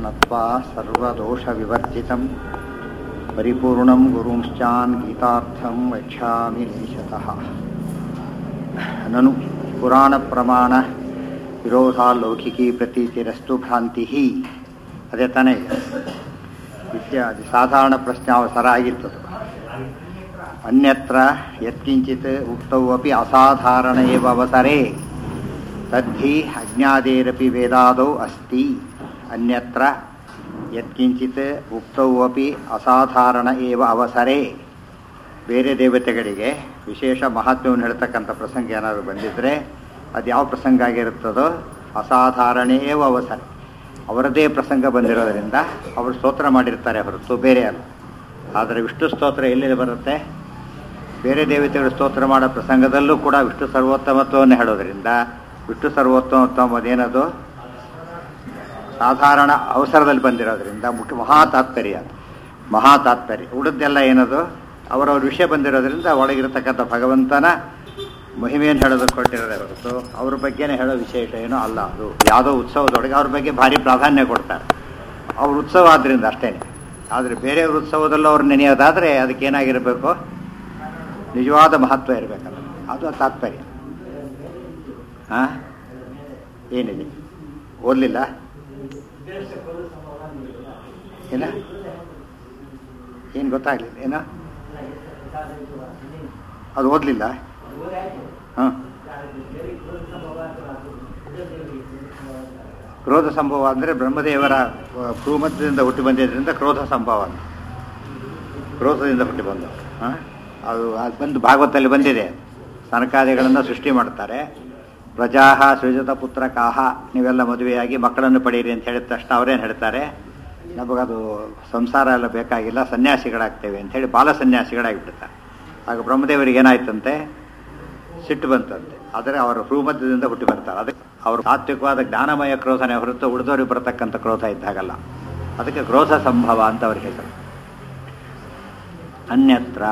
नत्वा सर्वदोषविवर्जितं परिपूर्णं गुरुंश्चान् गीतार्थं वक्ष्यामि लेशतः ननु पुराणप्रमाण ವಿರೋಧಾಲೌಕಿಕಿ ಪ್ರತೀತಿರಸ್ತು ಭ್ರಾಂತಿ ಅದೇ ತಾನೇ ಇತ್ಯಾದಿ ಸಾಧಾರಣ ಪ್ರಶ್ನಾವಸರ ಆಗಿತ್ತದು ಅನ್ಯತ್ರ ಯತ್ಕಿಂಚಿತ್ ಉಕ್ತೌ ಅಪಿ ಅಸಾಧಾರಣ ಏವ ಅವಸರೆ ತದ್ಧಿ ಅಜ್ಞಾದೇರಪಿ ವೇದಾದೌ ಅಸ್ತಿ ಅನ್ಯತ್ರ ಯತ್ಕಿಂಚಿತ್ ಉಕ್ತೌ ಅಪಿ ಅಸಾಧಾರಣ ಏವ ಅವಸರೆ ಬೇರೆ ದೇವತೆಗಳಿಗೆ ವಿಶೇಷ ಮಹತ್ವವನ್ನು ಹೇಳ್ತಕ್ಕಂಥ ಪ್ರಸಂಗ ಏನಾದರೂ ಬಂದಿದ್ದರೆ ಅದು ಯಾವ ಪ್ರಸಂಗ ಆಗಿರುತ್ತದೋ ಅಸಾಧಾರಣೇವ ಅವಸರ ಅವರದೇ ಪ್ರಸಂಗ ಬಂದಿರೋದರಿಂದ ಅವರು ಸ್ತೋತ್ರ ಮಾಡಿರ್ತಾರೆ ಹೊರತು ಬೇರೆ ಅಲ್ಲ ಆದರೆ ವಿಷ್ಣು ಸ್ತೋತ್ರ ಎಲ್ಲಿ ಬರುತ್ತೆ ಬೇರೆ ದೇವತೆಗಳು ಸ್ತೋತ್ರ ಮಾಡೋ ಪ್ರಸಂಗದಲ್ಲೂ ಕೂಡ ವಿಷ್ಣು ಸರ್ವೋತ್ತಮತ್ವವನ್ನು ಹೇಳೋದ್ರಿಂದ ವಿಷ್ಣು ಸರ್ವೋತ್ತಮತ್ವ ಅದೇನದು ಸಾಧಾರಣ ಅವಸರದಲ್ಲಿ ಬಂದಿರೋದ್ರಿಂದ ಮುಖ್ಯ ಮಹಾ ತಾತ್ಪರ್ಯ ಅದು ಮಹಾ ತಾತ್ಪರ್ಯ ಉಳಿದೆಲ್ಲ ಏನದು ಅವರವ್ರ ವಿಷಯ ಬಂದಿರೋದ್ರಿಂದ ಒಳಗಿರತಕ್ಕಂಥ ಭಗವಂತನ ಮಹಿಮೆಯನ್ನು ಹೇಳೋದಕ್ಕೆ ಕೊಟ್ಟಿರೋದೇ ಹೊರತು ಅವ್ರ ಬಗ್ಗೆನೇ ಹೇಳೋ ವಿಶೇಷ ಏನೋ ಅಲ್ಲ ಅದು ಯಾವುದೋ ಉತ್ಸವದೊಳಗೆ ಅವ್ರ ಬಗ್ಗೆ ಭಾರಿ ಪ್ರಾಧಾನ್ಯ ಕೊಡ್ತಾರೆ ಅವ್ರ ಉತ್ಸವ ಆದ್ದರಿಂದ ಅಷ್ಟೇ ಆದರೆ ಬೇರೆಯವ್ರ ಉತ್ಸವದಲ್ಲೂ ಅವ್ರು ನೆನೆಯೋದಾದರೆ ಅದಕ್ಕೆ ಏನಾಗಿರಬೇಕು ನಿಜವಾದ ಮಹತ್ವ ಇರಬೇಕಲ್ಲ ಅದು ತಾತ್ಪರ್ಯ ಹಾಂ ಏನಿದೆ ಓದಲಿಲ್ಲ ಏನ ಏನು ಗೊತ್ತಾಗಲಿಲ್ಲ ಏನ ಅದು ಓದಲಿಲ್ಲ ಹಾಂ ಕ್ರೋಧ ಸಂಭವ ಅಂದರೆ ಬ್ರಹ್ಮದೇವರ ಭೂಮಧ್ಯದಿಂದ ಹುಟ್ಟಿ ಬಂದಿದ್ದರಿಂದ ಕ್ರೋಧ ಸಂಭವ ಅಂತ ಕ್ರೋಧದಿಂದ ಹುಟ್ಟಿ ಬಂದು ಹಾಂ ಅದು ಅದು ಬಂದು ಭಾಗವತಲ್ಲಿ ಬಂದಿದೆ ಸನಕಾದಿಗಳನ್ನು ಸೃಷ್ಟಿ ಮಾಡ್ತಾರೆ ಪ್ರಜಾಹ ಸೃಜತ ಪುತ್ರ ಕಾಹ ನೀವೆಲ್ಲ ಮದುವೆಯಾಗಿ ಮಕ್ಕಳನ್ನು ಪಡೀರಿ ಅಂತ ಹೇಳಿದ ತಕ್ಷಣ ಅವರೇನು ಹೇಳ್ತಾರೆ ನಮಗದು ಸಂಸಾರ ಎಲ್ಲ ಬೇಕಾಗಿಲ್ಲ ಸನ್ಯಾಸಿಗಳಾಗ್ತೇವೆ ಅಂಥೇಳಿ ಬಾಲ ಸನ್ಯಾಸಿಗಳಾಗಿಬಿಡ್ತಾರೆ ಆಗ ಬ್ರಹ್ಮದೇವರಿಗೆ ಏನಾಯ್ತಂತೆ ಸಿಟ್ಟು ಬಂತಂತೆ ಆದರೆ ಅವರ ಭೂಮಧ್ಯದಿಂದ ಹುಟ್ಟಿ ಬರ್ತಾರೆ ಅದಕ್ಕೆ ಅವರು ಸಾತ್ವಿಕವಾದ ಜ್ಞಾನಮಯ ಕ್ರೋಧನೆ ಹೊರತು ಉಳಿದವರಿಗೆ ಬರತಕ್ಕಂಥ ಕ್ರೋಧ ಇದ್ದಾಗಲ್ಲ ಅದಕ್ಕೆ ಕ್ರೋಧ ಸಂಭವ ಅಂತ ಅವ್ರ ಹೆಸರು ಅನ್ಯತ್ರ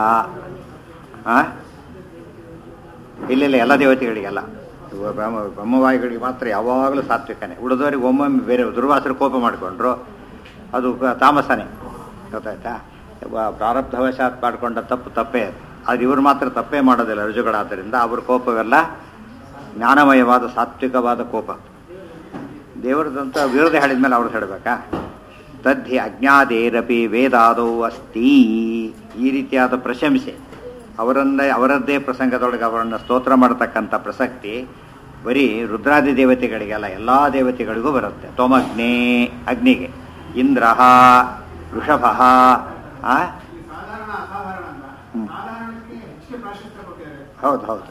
ಇಲ್ಲೆಲ್ಲ ಎಲ್ಲ ದೇವತೆಗಳಿಗೆಲ್ಲ ಬ್ರಹ್ಮ ಬ್ರಹ್ಮವಾಯುಗಳಿಗೆ ಮಾತ್ರ ಯಾವಾಗಲೂ ಸಾತ್ವಿಕನೇ ಉಳಿದವರಿಗೆ ಒಮ್ಮೊಮ್ಮೆ ಬೇರೆ ದುರ್ವಾಸರು ಕೋಪ ಮಾಡಿಕೊಂಡ್ರು ಅದು ತಾಮಸನೇ ಗೊತ್ತಾಯ್ತಾ ಪ್ರಾರಬ್ಧವಶಾತ್ ಮಾಡಿಕೊಂಡ ತಪ್ಪು ತಪ್ಪೇ ಅದು ಅದು ಇವರು ಮಾತ್ರ ತಪ್ಪೇ ಮಾಡೋದಿಲ್ಲ ರುಜುಗಳಾದ್ದರಿಂದ ಅವ್ರ ಕೋಪವೆಲ್ಲ ಜ್ಞಾನಮಯವಾದ ಸಾತ್ವಿಕವಾದ ಕೋಪ ದೇವರದಂತ ವಿರೋಧ ಹೇಳಿದ ಮೇಲೆ ಅವ್ರದ್ದು ಹೇಳಬೇಕಾ ತದ್ಧಿ ಅಜ್ಞಾದೇರಪಿ ವೇದಾದೌ ಅಸ್ತಿ ಈ ರೀತಿಯಾದ ಪ್ರಶಂಸೆ ಅವರನ್ನೇ ಅವರದ್ದೇ ಪ್ರಸಂಗದೊಳಗೆ ಅವರನ್ನು ಸ್ತೋತ್ರ ಮಾಡತಕ್ಕಂಥ ಪ್ರಸಕ್ತಿ ಬರೀ ರುದ್ರಾದಿ ದೇವತೆಗಳಿಗೆಲ್ಲ ಎಲ್ಲ ದೇವತೆಗಳಿಗೂ ಬರುತ್ತೆ ತೋಮಗ್ನೇ ಅಗ್ನಿಗೆ ಇಂದ್ರ ವೃಷಭ ಆ ಹೌದು ಹೌದು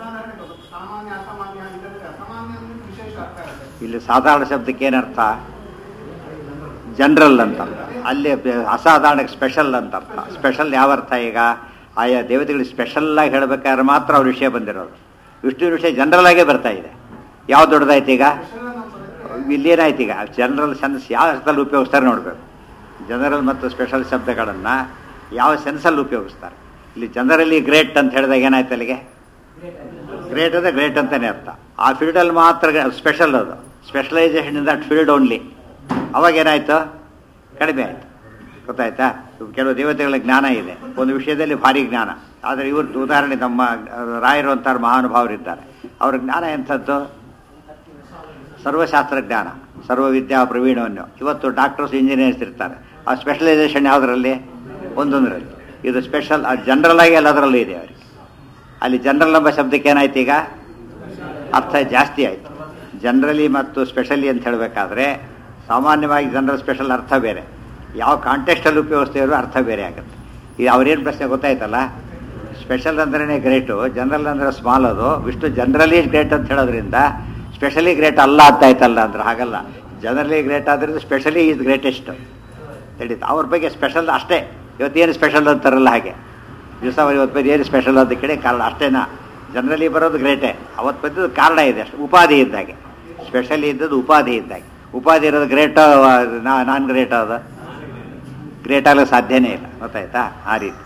ಇಲ್ಲಿ ಸಾಧಾರಣ ಶಬ್ದಕ್ಕೆ ಏನರ್ಥ ಜನರಲ್ ಅಂತ ಅಲ್ಲಿ ಅಸಾಧಾರಣಕ್ಕೆ ಸ್ಪೆಷಲ್ ಅಂತ ಅರ್ಥ ಸ್ಪೆಷಲ್ ಯಾವ ಅರ್ಥ ಈಗ ಆಯಾ ದೇವತೆಗಳಿಗೆ ಸ್ಪೆಷಲ್ಲಾಗಿ ಹೇಳಬೇಕಾದ್ರೆ ಮಾತ್ರ ಅವ್ರ ವಿಷಯ ಬಂದಿರೋದು ವಿಷ್ಣು ವಿಷಯ ಜನರಲ್ ಆಗೇ ಬರ್ತಾ ಇದೆ ಯಾವ ದೊಡ್ಡದಾಯ್ತು ಈಗ ಇಲ್ಲೇನಾಯ್ತು ಈಗ ಜನರಲ್ ಸೆನ್ಸ್ ಯಾವ ಅರ್ಥದಲ್ಲಿ ಉಪಯೋಗಿಸ್ತಾರೆ ನೋಡಬೇಕು ಜನರಲ್ ಮತ್ತು ಸ್ಪೆಷಲ್ ಶಬ್ದಗಳನ್ನು ಯಾವ ಸೆನ್ಸಲ್ಲಿ ಉಪಯೋಗಿಸ್ತಾರೆ ಇಲ್ಲಿ ಜನರಲಿ ಗ್ರೇಟ್ ಅಂತ ಹೇಳಿದಾಗ ಏನಾಯ್ತು ಅಲ್ಲಿಗೆ ಗ್ರೇಟ್ ಅಂದರೆ ಗ್ರೇಟ್ ಅಂತಲೇ ಅರ್ಥ ಆ ಫೀಲ್ಡಲ್ಲಿ ಮಾತ್ರ ಸ್ಪೆಷಲ್ ಅದು specialisation in that field only ಅವಾಗ ಏನಾಯ್ತು ಕಡಿಮೆ ಆಯಿತು ಗೊತ್ತಾಯ್ತಾ ಕೆಲವು ದೇವತೆಗಳ ಜ್ಞಾನ ಇದೆ ಒಂದು ವಿಷಯದಲ್ಲಿ ಭಾರಿ ಜ್ಞಾನ ಆದರೆ ಇವ್ರದ್ದು ಉದಾಹರಣೆ ನಮ್ಮ ರಾಯರು ಅಂತಾರೆ ಮಹಾನುಭಾವರಿದ್ದಾರೆ ಅವ್ರ ಜ್ಞಾನ ಎಂಥದ್ದು ಸರ್ವಶಾಸ್ತ್ರ ಜ್ಞಾನ ಸರ್ವವಿದ್ಯಾ ಪ್ರವೀಣವನ್ನು ಇವತ್ತು ಡಾಕ್ಟರ್ಸ್ ಇಂಜಿನಿಯರ್ಸ್ ಇರ್ತಾರೆ ಆ ಸ್ಪೆಷಲೈಸೇಷನ್ ಯಾವುದರಲ್ಲಿ ಒಂದೊಂದರಲ್ಲಿ ಇದು ಸ್ಪೆಷಲ್ ಜನರಲ್ ಆಗಿ ಎಲ್ಲದರಲ್ಲೂ ಇದೆ ಅವರಿಗೆ ಅಲ್ಲಿ ಜನರಲ್ ಎಂಬ ಶಬ್ದಕ್ಕೆ ಏನಾಯ್ತು ಈಗ ಅರ್ಥ ಜಾಸ್ತಿ ಆಯಿತು ಜನರಲಿ ಮತ್ತು ಸ್ಪೆಷಲಿ ಅಂತ ಹೇಳಬೇಕಾದ್ರೆ ಸಾಮಾನ್ಯವಾಗಿ ಜನರಲ್ ಸ್ಪೆಷಲ್ ಅರ್ಥ ಬೇರೆ ಯಾವ ಕಾಂಟೆಕ್ಸ್ಟಲ್ಲಿ ಉಪಯೋಗಿಸ್ತೀರೋ ಅರ್ಥ ಬೇರೆ ಆಗುತ್ತೆ ಇದು ಅವ್ರೇನು ಪ್ರಶ್ನೆ ಗೊತ್ತಾಯ್ತಲ್ಲ ಸ್ಪೆಷಲ್ ಅಂದ್ರೇ ಗ್ರೇಟು ಜನರಲ್ ಅಂದರೆ ಸ್ಮಾಲ್ ಅದು ವಿಷ್ಣು ಜನರಲಿ ಗ್ರೇಟ್ ಅಂತ ಹೇಳೋದ್ರಿಂದ ಸ್ಪೆಷಲಿ ಗ್ರೇಟ್ ಅಲ್ಲ ಅಂತ ಆಯ್ತಲ್ಲ ಅಂದ್ರೆ ಹಾಗಲ್ಲ ಜನರಲಿ ಗ್ರೇಟ್ ಆದ್ರಿಂದ ಸ್ಪೆಷಲಿ ಈಸ್ ಗ್ರೇಟೆಸ್ಟ್ ಹೇಳಿದ್ದು ಅವ್ರ ಬಗ್ಗೆ ಸ್ಪೆಷಲ್ ಅಷ್ಟೇ ಇವತ್ತೇನು ಸ್ಪೆಷಲ್ ಅಂತಾರಲ್ಲ ಹಾಗೆ ದಿವಸ ಇವತ್ತು ಬಗ್ಗೆ ಏನು ಸ್ಪೆಷಲ್ ಅಂತ ಕೇಳಿ ಕಾರಣ ಅಷ್ಟೇನಾ ಜನರಲಿ ಬರೋದು ಗ್ರೇಟೇ ಅವತ್ತು ಬಂದಿದ್ದು ಕಾರಣ ಇದೆ ಅಷ್ಟು ಉಪಾಧಿ ಇದ್ದಾಗೆ ಸ್ಪೆಷಲಿ ಇದ್ದದ್ದು ಉಪಾಧಿ ಇದ್ದಾಗೆ ಉಪಾಧಿ ಇರೋದು ಗ್ರೇಟ್ ನಾನ್ ಗ್ರೇಟ್ ಅದ ಗ್ರೇಟ್ ಆಗಲಿಕ್ಕೆ ಸಾಧ್ಯನೇ ಇಲ್ಲ ಗೊತ್ತಾಯ್ತಾ ಆ ರೀತಿ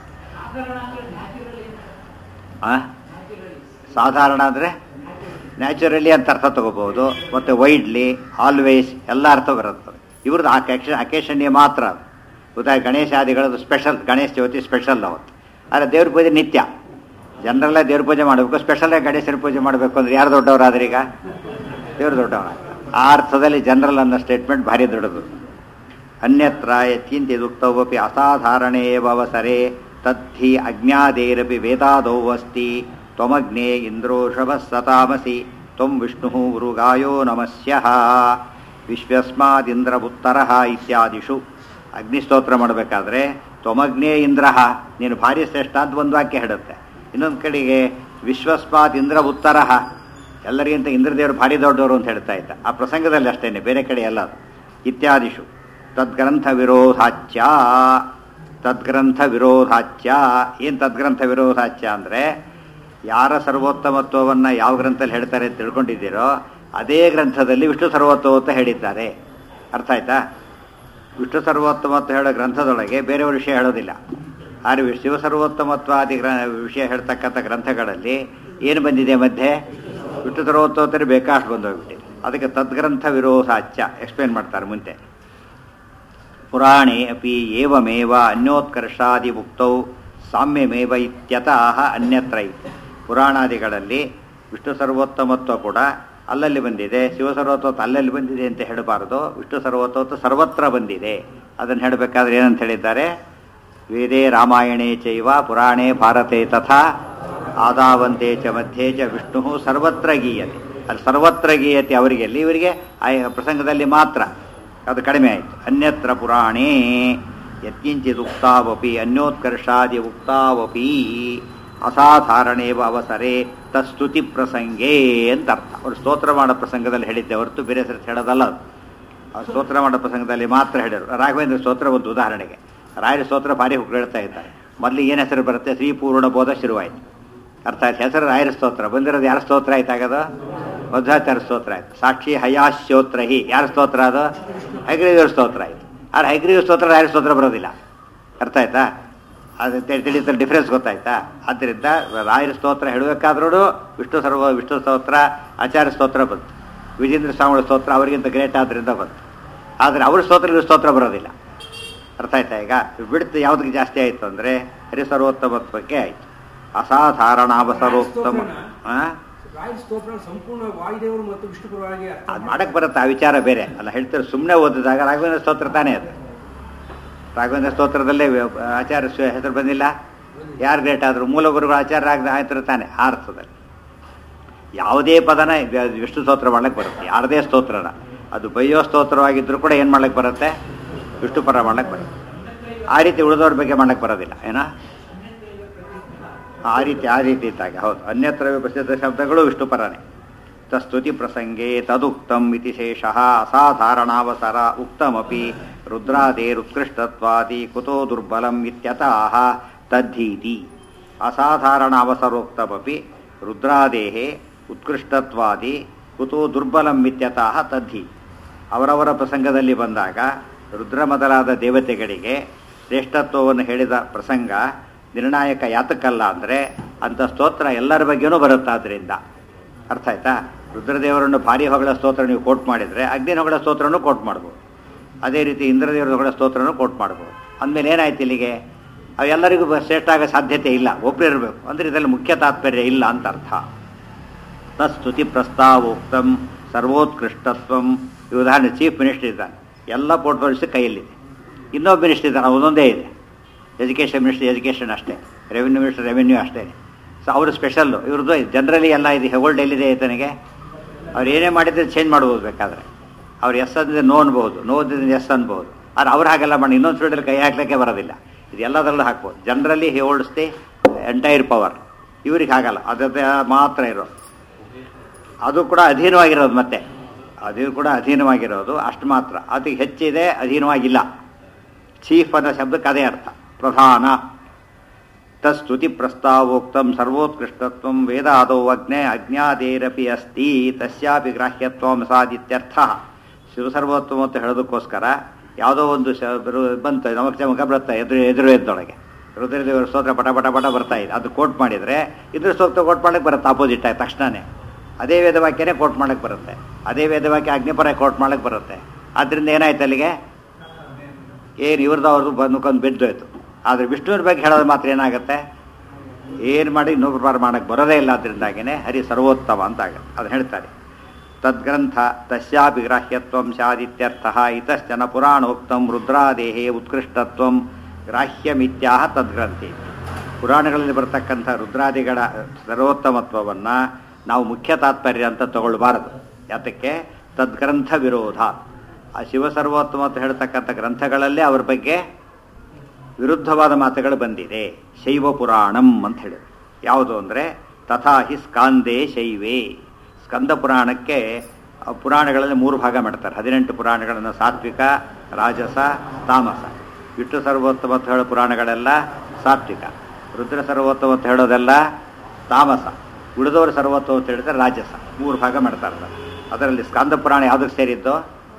ಆ ಸಾಧಾರಣ ಅಂದರೆ ನ್ಯಾಚುರಲಿ ಅಂತ ಅರ್ಥ ತಗೋಬಹುದು ಮತ್ತು ವೈಡ್ಲಿ ಆಲ್ವೇಸ್ ಎಲ್ಲ ಅರ್ಥ ಬರುತ್ತದೆ ಇವ್ರದ್ದು ಆ ಕೆಕ್ಷ ಅಕೇಶನ್ಗೆ ಮಾತ್ರ ಅದು ಉದಾಹರಣೆ ಗಣೇಶಾದಿಗಳದ್ದು ಸ್ಪೆಷಲ್ ಗಣೇಶ ಚೌತಿ ಸ್ಪೆಷಲ್ ಅವತ್ತು ಆದರೆ ದೇವ್ರ ಪೂಜೆ ನಿತ್ಯ ಜನರೆಲ್ಲ ದೇವ್ರ ಪೂಜೆ ಮಾಡಬೇಕು ಸ್ಪೆಷಲಾಗಿ ಗಣೇಶನ ಪೂಜೆ ಮಾಡಬೇಕು ಅಂದ್ರೆ ಯಾರು ದೊಡ್ಡವರಾದ್ರೆ ಈಗ ದೇವ್ರು ದೊಡ್ಡವರ ಆ ಅರ್ಥದಲ್ಲಿ ಜನರಲ್ ಅನ್ನೋ ಸ್ಟೇಟ್ಮೆಂಟ್ ಭಾರಿ ದೊಡ್ಡದು ಅನ್ಯತ್ರ ಯತ್ಕಿಂಚಿದುಕ್ತವಪಿ ಅಸಾಧಾರಣೇ ಅವಸರೆ ತದ್ಧಿ ಅಜ್ಞಾದೇರಪಿ ವೇದಾದೌ ಅಸ್ತಿ ತ್ವಮಗ್ನೇ ಇಂದ್ರೋಷಭಃ ಸತಾಮಸಿ ತ್ವಂ ವಿಷ್ಣು ಉರುಗಾಯೋ ನಮಸ್ಯಃ ವಿಶ್ವಸ್ಮಾದಿಂದ್ರಬುತ್ತರಃ ಇತ್ಯಾದಿಷು ಅಗ್ನಿಸ್ತೋತ್ರ ಮಾಡಬೇಕಾದ್ರೆ ತ್ವಮಗ್ನೇ ಇಂದ್ರಃ ನೀನು ಭಾರಿ ಶ್ರೇಷ್ಠ ಅಂತ ಒಂದು ವಾಕ್ಯ ಹೇಳುತ್ತೆ ಇನ್ನೊಂದು ಕಡೆಗೆ ವಿಶ್ವಸ್ಮಾತ್ ಇಂದ್ರ ಉತ್ತರಃ ಎಲ್ಲರಿಗಿಂತ ಇಂದ್ರದೇವರು ಭಾರಿ ದೊಡ್ಡವರು ಅಂತ ಹೇಳ್ತಾ ಇದ್ದ ಆ ಪ್ರಸಂಗದಲ್ಲಿ ಅಷ್ಟೇನೆ ಬೇರೆ ಕಡೆ ಅಲ್ಲ ಅದು ಇತ್ಯಾದಿಷು ತದ್ಗ್ರಂಥ ವಿರೋಧಾಚ್ಯ ತದ್ಗ್ರಂಥ ವಿರೋಧಾಚ್ಯ ಏನು ತದ್ಗ್ರಂಥ ವಿರೋಧಾಚ್ಯ ಅಂದರೆ ಯಾರ ಸರ್ವೋತ್ತಮತ್ವವನ್ನು ಯಾವ ಗ್ರಂಥದಲ್ಲಿ ಹೇಳ್ತಾರೆ ಅಂತ ತಿಳ್ಕೊಂಡಿದ್ದೀರೋ ಅದೇ ಗ್ರಂಥದಲ್ಲಿ ವಿಷ್ಣು ಸರ್ವೋತ್ತಮ ಅಂತ ಹೇಳಿದ್ದಾರೆ ಅರ್ಥ ಆಯ್ತಾ ವಿಷ್ಣು ಸರ್ವೋತ್ತಮತ್ವ ಹೇಳೋ ಗ್ರಂಥದೊಳಗೆ ಬೇರೆಯವ್ರ ವಿಷಯ ಹೇಳೋದಿಲ್ಲ ಆದರೆ ಶಿವ ಸರ್ವೋತ್ತಮತ್ವಾದಿ ಗ್ರ ವಿಷಯ ಹೇಳ್ತಕ್ಕಂಥ ಗ್ರಂಥಗಳಲ್ಲಿ ಏನು ಬಂದಿದೆ ಮಧ್ಯೆ ವಿಷ್ಣು ಸರ್ವೋತ್ತಮತ್ತರ ಬೇಕಾಷ್ಟು ಬಂದೋಗ್ಬಿಟ್ಟಿದೆ ಅದಕ್ಕೆ ತದ್ಗ್ರಂಥ ವಿರೋಧಾಚ್ಯ ಎಕ್ಸ್ಪ್ಲೇನ್ ಮಾಡ್ತಾರೆ ಮುಂದೆ ಪುರಾಣೇ ಅಪಿ ಏವಮೇವ ಅನ್ಯೋತ್ಕರ್ಷಾದಿ ಉಕ್ತೌ ಸಾಮ್ಯಮೇವ ಇತ್ಯತಃ ಅನ್ಯತ್ರ ಇತಿ ಪುರಾಣಾದಿಗಳಲ್ಲಿ ವಿಷ್ಣು ಸರ್ವೋತ್ತಮತ್ವ ಕೂಡ ಅಲ್ಲಲ್ಲಿ ಬಂದಿದೆ ಶಿವ ಸರ್ವೋತ್ತಮತ್ವ ಅಲ್ಲಲ್ಲಿ ಬಂದಿದೆ ಅಂತ ಹೇಳಬಾರದು ವಿಷ್ಣು ಸರ್ವೋತ್ತಮತ್ವ ಸರ್ವತ್ರ ಬಂದಿದೆ ಅದನ್ನು ಹೇಳಬೇಕಾದ್ರೆ ಏನಂತ ಹೇಳಿದ್ದಾರೆ ವೇದೇ ರಾಮಾಯಣೇ ಚೈವ ಪುರಾಣೇ ಭಾರತೆ ತಥಾ ಆದಾವಂತೆ ಚ ಮಧ್ಯೆ ಚ ವಿಷ್ಣು ಸರ್ವತ್ರ ಗೀಯತೆ ಅಲ್ಲಿ ಸರ್ವತ್ರ ಗೀಯತೆ ಅವರಿಗೆ ಅಲ್ಲಿ ಇವರಿಗೆ ಆ ಪ್ರಸಂಗದಲ್ಲಿ ಮಾತ್ರ ಅದು ಕಡಿಮೆ ಆಯಿತು ಅನ್ಯತ್ರ ಪುರಾಣೇ ಯತ್ಕಿಂಚಿತ್ ಉಕ್ತಾವಪಿ ಅನ್ಯೋತ್ಕರ್ಷಾದಿ ಉಕ್ತಾವಪಿ ಅಸಾಧಾರಣೇವ ಅವಸರೆ ತಸ್ತುತಿ ಪ್ರಸಂಗೇ ಅಂತ ಅರ್ಥ ಅವರು ಸ್ತೋತ್ರ ಮಾಡೋ ಪ್ರಸಂಗದಲ್ಲಿ ಹೇಳಿದ್ದೆ ಹೊರತು ಬೇರೆ ಸರ್ತಿ ಹೇಳೋದಲ್ಲ ಅದು ಆ ಸ್ತೋತ್ರ ಮಾಡೋ ಪ್ರಸಂಗದಲ್ಲಿ ಮಾತ್ರ ಹೇಳಿದರು ರಾಘವೇಂದ್ರ ಸ್ತೋತ್ರ ಒಂದು ಉದಾಹರಣೆಗೆ ರಾಯರ ಸ್ತೋತ್ರ ಭಾರಿ ಹೇಳ್ತಾ ಇದ್ದಾರೆ ಮೊದಲು ಏನು ಹೆಸರು ಬರುತ್ತೆ ಶ್ರೀ ಪೂರ್ಣ ಬೋಧ ಶುರುವಾಯಿತು ಅರ್ಥ ಆಯ್ತು ಹೆಸರು ರಾಯರ ಸ್ತೋತ್ರ ಬಂದಿರೋದು ಯಾರ ಸ್ತೋತ್ರ ಆಯ್ತು ಆಗದು ಮಧ್ವಾಚಾರ್ಯ ಸ್ತೋತ್ರ ಆಯ್ತು ಸಾಕ್ಷಿ ಹಯಾಶ್ಯೋತ್ರ ಹಿ ಯಾರ ಸ್ತೋತ್ರ ಅದು ಹೈಗ್ರೀವ್ರ ಸ್ತೋತ್ರ ಆಯ್ತು ಆದ್ರೆ ಹೈಗ್ರೀವ ಸ್ತೋತ್ರ ರಾಯರ ಸ್ತೋತ್ರ ಬರೋದಿಲ್ಲ ಅರ್ಥ ಆಯ್ತಾ ಅದು ತಿಳಿತಾರೆ ಡಿಫ್ರೆನ್ಸ್ ಗೊತ್ತಾಯ್ತಾ ಆದ್ದರಿಂದ ರಾಯರ ಸ್ತೋತ್ರ ಹೇಳಬೇಕಾದ್ರೂ ವಿಷ್ಣು ಸರ್ವ ವಿಷ್ಣು ಸ್ತೋತ್ರ ಆಚಾರ್ಯ ಸ್ತೋತ್ರ ಬಂತು ವಿಜೇಂದ್ರ ಸ್ವಾಮಿಗಳ ಸ್ತೋತ್ರ ಅವರಿಗಿಂತ ಗ್ರೇಟ್ ಆದ್ದರಿಂದ ಬಂತು ಆದರೆ ಅವ್ರ ಸ್ತೋತ್ರ ಇವ್ರ ಸ್ತೋತ್ರ ಬರೋದಿಲ್ಲ ಅರ್ಥ ಆಯ್ತಾ ಈಗ ಬಿಡ್ತು ಯಾವುದಕ್ಕೆ ಜಾಸ್ತಿ ಆಯಿತು ಅಂದರೆ ಹರಿಸರ್ವೋತ್ತಮತ್ವಕ್ಕೆ ಆಯಿತು ಅಸಾಧಾರಣಾವಸರೋತ್ತಮ ಹಾಂ ರಾಯರ ಸ್ತೋತ್ರ ಸಂಪೂರ್ಣ ವಾಯುದೇವರು ಮತ್ತು ವಿಷ್ಣು ಪರವಾಗಿ ಅರ್ಥ ಅದು ಮಾಡಕ್ಕೆ ಬರುತ್ತೆ ಆ ವಿಚಾರ ಬೇರೆ ಅಲ್ಲ ಹೇಳ್ತಾರೆ ಸುಮ್ಮನೆ ಓದಿದಾಗ ರಾಘವೇಂದ್ರ ಸ್ತೋತ್ರ ತಾನೇ ಅದು ರಾಘವೇಂದ್ರ ಸ್ತೋತ್ರದಲ್ಲೇ ವ್ಯ- ಆಚಾರ್ಯ ಸ್ವ- ಹೆಸರು ಬಂದಿಲ್ಲ ಯಾರು ಗ್ರೇಟ್ ಆದರು ಮೂಲ ಗುರುಗಳು ಆಚಾರ್ಯ ಆಗ ಆಯ್ತಾರೆ ತಾನೆ ಆ ಅರ್ಥದಲ್ಲಿ ಯಾವುದೇ ಪದನ ವ್ಯ- ವಿಷ್ಣು ಸ್ತೋತ್ರ ಮಾಡ್ಲಿಕ್ಕೆ ಬರುತ್ತೆ ಯಾರದೇ ಸ್ತೋತ್ರನ ಅದು ಬೈಯೋ ಸ್ತೋತ್ರವಾಗಿದ್ದರೂ ಕೂಡ ಏನು ಮಾಡ್ಲಿಕ್ಕೆ ಬರುತ್ತೆ ವಿಷ್ಣು ಪರ ಮಾಡ್ಲಿಕ್ಕೆ ಬರುತ್ತೆ ಆ ರೀತಿ ಉಳಿದವ್ರ ಬಗ್ಗೆ ಮಾಡ್ಲಿಕ್ಕೆ ಬರೋದಿಲ್ಲ ಏನೋ ಆ ರೀತಿ ಆ ರೀತಿ ಇದ್ದಾಗ ಹೌದು ಅನ್ಯತ್ರ ಪ್ರಸಿದ್ಧ ಶಬ್ದಗಳು ವಿಷ್ಣು ಪರನೇ ತಸ್ತುತಿ ಪ್ರಸಂಗೆ ತದುಕ್ತಂ ಇತಿ ಶೇಷಃ ಅಸಾಧಾರಣಾವಸರ ಉಕ್ತಮಪಿ ರುದ್ರಾದೇರುತ್ಕೃಷ್ಟತ್ವಾದಿ ಕುತೋ ದುರ್ಬಲಂ ಇತ್ಯತಃ ತದ್ಧೀತಿ ಅಸಾಧಾರಣಾವಸರೋಕ್ತಮಪಿ ರುದ್ರಾದೇಹ ಉತ್ಕೃಷ್ಟತ್ವಾದಿ ಕುತೋ ದುರ್ಬಲಂ ಇತ್ಯತಃ ತದ್ಧಿ ಅವರವರ ಪ್ರಸಂಗದಲ್ಲಿ ಬಂದಾಗ ರುದ್ರ ಮೊದಲಾದ ದೇವತೆಗಳಿಗೆ ಶ್ರೇಷ್ಠತ್ವವನ್ನು ಹೇಳಿದ ಪ್ರಸಂಗ ನಿರ್ಣಾಯಕ ಯಾತಕ್ಕಲ್ಲ ಅಂದರೆ ಅಂಥ ಸ್ತೋತ್ರ ಎಲ್ಲರ ಬಗ್ಗೆನೂ ಬರುತ್ತಾದ್ರಿಂದ ಅರ್ಥ ಆಯ್ತಾ ರುದ್ರದೇವರನ್ನು ಭಾರಿ ಹೊಗಳ ಸ್ತೋತ್ರ ನೀವು ಕೋಟ್ ಮಾಡಿದರೆ ಅಗ್ನಿ ಹೊಗಳ ಸ್ತೋತ್ರನೂ ಕೋಟ್ ಮಾಡ್ಬೋದು ಅದೇ ರೀತಿ ಇಂದ್ರದೇವರ ಹೊಗಳ ಸ್ತೋತ್ರನೂ ಕೋಟ್ ಮಾಡ್ಬೋದು ಅಂದಮೇಲೆ ಏನಾಯ್ತು ಇಲ್ಲಿಗೆ ಅವೆಲ್ಲರಿಗೂ ಬ- ಶ್ರೇಷ್ಠ ಆಗೋ ಸಾಧ್ಯತೆ ಇಲ್ಲ ಒಬ್ಬರು ಇರಬೇಕು ಅಂದರೆ ಇದರಲ್ಲಿ ಮುಖ್ಯ ತಾತ್ಪರ್ಯ ಇಲ್ಲ ಅಂತ ಅರ್ಥ ತಸ್ತುತಿ ಪ್ರಸ್ತಾವೋಕ್ತಂ ಸರ್ವೋತ್ಕೃಷ್ಟತ್ವಂ ಈ ಉದಾಹರಣೆ ಚೀಫ್ ಮಿನಿಸ್ಟರ್ ಇದ್ದಾನೆ ಎಲ್ಲ ಪೋರ್ಟ್ಫೋಲಿಯೋಸ್ ಕೈಯಲ್ಲಿದೆ ಇನ್ನೊಬ್ಬ ಮಿನಿಸ್ಟರ್ ಇದ್ದಾನೆ ಒಂದೊಂದೇ ಇದೆ ಎಜುಕೇಷನ್ ಮಿನಿಸ್ಟರ್ ಎಜುಕೇಷನ್ ಅಷ್ಟೇ ರೆವಿನ್ಯೂ ಮಿನಿಸ್ಟರ್ ರೆವಿನ್ಯೂ ಅಷ್ಟೇ ಸೊ ಅವರು ಸ್ಪೆಷಲ್ಲು ಇವ್ರದ್ದು ಜನರಲಿ ಎಲ್ಲ ಇದೆ ಹೆಗೋಲ್ಡ್ ಎಲ್ಲಿದೆ ಈತನಿಗೆ ಅವ್ರು ಏನೇ ಮಾಡಿದ್ರೆ ಚೇಂಜ್ ಮಾಡ್ಬೋದು ಬೇಕಾದ್ರೆ ಅವ್ರು ಎಸ್ ಅಂದ್ರೆ ನೋ ಅನ್ಬೋದು ನೋ ಅಂದ್ರೆ ಎಸ್ ಅನ್ಬೋದು ಆದ್ರೆ ಅವ್ರು ಹಾಗೆಲ್ಲ ಮಾಡಿ ಇನ್ನೊಂದು ಫೀಲ್ಡಲ್ಲಿ ಕೈ ಹಾಕ್ಲಿಕ್ಕೆ ಬರೋದಿಲ್ಲ ಇದು ಎಲ್ಲದರಲ್ಲೂ ಹಾಕ್ಬೋದು generally he holds the entire power ಇವ್ರಿಗೆ ಹಾಗಲ್ಲ ಅದೇ ಮಾತ್ರ ಇರೋ ಅದು ಕೂಡ ಅಧೀನವಾಗಿರೋದು ಮತ್ತೆ ಅದು ಕೂಡ ಅಧೀನವಾಗಿರೋದು ಅಷ್ಟು ಮಾತ್ರ ಅದಕ್ಕೆ ಹೆಚ್ಚಿದೆ ಅಧೀನವಾಗಿಲ್ಲ ಚೀಫ್ ಅನ್ನೋ ಶಬ್ದಕ್ಕೆ ಅದೇ ಅರ್ಥ ಪ್ರಧಾನ ತಸ್ತುತಿ ಪ್ರಸ್ತಾವೋಕ್ತಂ ಸರ್ವೋತ್ಕೃಷ್ಟತ್ವಂ ವೇದಾದೌ ಅಗ್ನೆ ಅಜ್ಞಾದೇರಪಿ ಅಸ್ತಿ ತಸ್ಯಾಪಿ ಗ್ರಾಹ್ಯತ್ವಂ ಸಾದಿತ್ಯರ್ಥ ಶಿವಸರ್ವೋತ್ತಮ ಅಂತ ಹೇಳೋದಕ್ಕೋಸ್ಕರ ಯಾವುದೋ ಒಂದು ಶ ಬರು- ಬಂತು ನಮಕ್ ಚಮಕ ಬರುತ್ತೆ ಎದುರು ಎದುರು ಎದ್ದೊಳಗೆ ರುದ್ರದೇವರ ಸ್ತೋತ್ರ ಪಟ ಪಟ ಪಟ ಬರ್ತಾ ಇದೆ ಅದು ಕೋಟ್ ಮಾಡಿದರೆ ಇದ್ರ ಸ್ತೋತ್ರ ಕೋಟ್ ಮಾಡಕ್ಕೆ ಬರುತ್ತೆ ಆಪೋಸಿಟ್ ಆಗಿ ತಕ್ಷಣನೇ ಅದೇ ವೇದವಾಕ್ಯನೇ ಕೋಟ್ ಮಾಡಕ್ಕೆ ಬರುತ್ತೆ ಅದೇ ವೇದವಾಕ್ಯ ಅಗ್ನಿಪರ ಕೋಟ್ ಮಾಡಕ್ಕೆ ಬರುತ್ತೆ ಆದ್ದರಿಂದ ಏನಾಯ್ತು ಅಲ್ಲಿಗೆ ಏನು ಇವ್ರದ್ದು ಅವ್ರದ್ದು ಬಂದ್ಕೊಂಡು ಬಿದ್ದೋಯ್ತು ಆದರೆ ವಿಷ್ಣುವಿನ ಬಗ್ಗೆ ಹೇಳೋದು ಮಾತ್ರ ಏನಾಗುತ್ತೆ ಏನು ಮಾಡಿ ಇನ್ನೊಬ್ರು ಪಾರು ಮಾಡಕ್ಕೆ ಬರೋದೇ ಇಲ್ಲ ಅದರಿಂದಾಗಿನೇ ಹರಿ ಸರ್ವೋತ್ತಮ ಅಂತ ಆಗುತ್ತೆ ಅದು ಹೇಳ್ತಾರೆ ತದ್ಗ್ರಂಥ ತಸ್ಯಾಪಿ ಗ್ರಾಹ್ಯತ್ವಂ ಸ್ಯಾದಿತ್ಯರ್ಥ ಇತಶ್ಚನ ಪುರಾಣೋಕ್ತಂ ರುದ್ರಾದೇಹೇ ಉತ್ಕೃಷ್ಟತ್ವಂ ಗ್ರಾಹ್ಯಮಿತ್ಯಾಹ ತದ್ಗ್ರಂಥಿ ಪುರಾಣಗಳಲ್ಲಿ ಬರ್ತಕ್ಕಂಥ ರುದ್ರಾದಿಗಳ ಸರ್ವೋತ್ತಮತ್ವವನ್ನು ನಾವು ಮುಖ್ಯ ತಾತ್ಪರ್ಯ ಅಂತ ತಗೊಳ್ಬಾರದು ಯಾತಕ್ಕೆ ತದ್ಗ್ರಂಥ ವಿರೋಧ ಆ ಶಿವ ಸರ್ವೋತ್ತಮ ಅಂತ ಹೇಳ್ತಕ್ಕಂಥ ಗ್ರಂಥಗಳಲ್ಲೇ ಅವ್ರ ಬಗ್ಗೆ ವಿರುದ್ಧವಾದ ಮಾತುಗಳು ಬಂದಿದೆ ಶೈವ ಪುರಾಣಂ ಅಂತ ಹೇಳಿದ್ರು ಯಾವುದು ಅಂದರೆ ತಥಾ ಹಿ ಸ್ಕಾಂದೇ ಶೈವೇ ಸ್ಕಂದ ಪುರಾಣಕ್ಕೆ ಆ ಪುರಾಣಗಳಲ್ಲಿ ಮೂರು ಭಾಗ ಮಾಡ್ತಾರೆ ಹದಿನೆಂಟು ಪುರಾಣಗಳನ್ನು ಸಾತ್ವಿಕ ರಾಜಸ ತಾಮಸ ವಿಷ್ಣು ಸರ್ವೋತ್ತಮ ಅಂತ ಹೇಳೋ ಪುರಾಣಗಳೆಲ್ಲ ಸಾತ್ವಿಕ ರುದ್ರ ಸರ್ವೋತ್ತಮ ಅಂತ ಹೇಳೋದೆಲ್ಲ ತಾಮಸ ಉಳಿದವರು ಸರ್ವೋತ್ತಮ ಅಂತ ಹೇಳಿದ್ರೆ ರಾಜಸ ಮೂರು ಭಾಗ ಮಾಡ್ತಾರೆ ಅದನ್ನ. ಅದರಲ್ಲಿ ಸ್ಕಂದ ಪುರಾಣ ಯಾವುದಕ್ಕೆ ಸೇರಿದ್ದು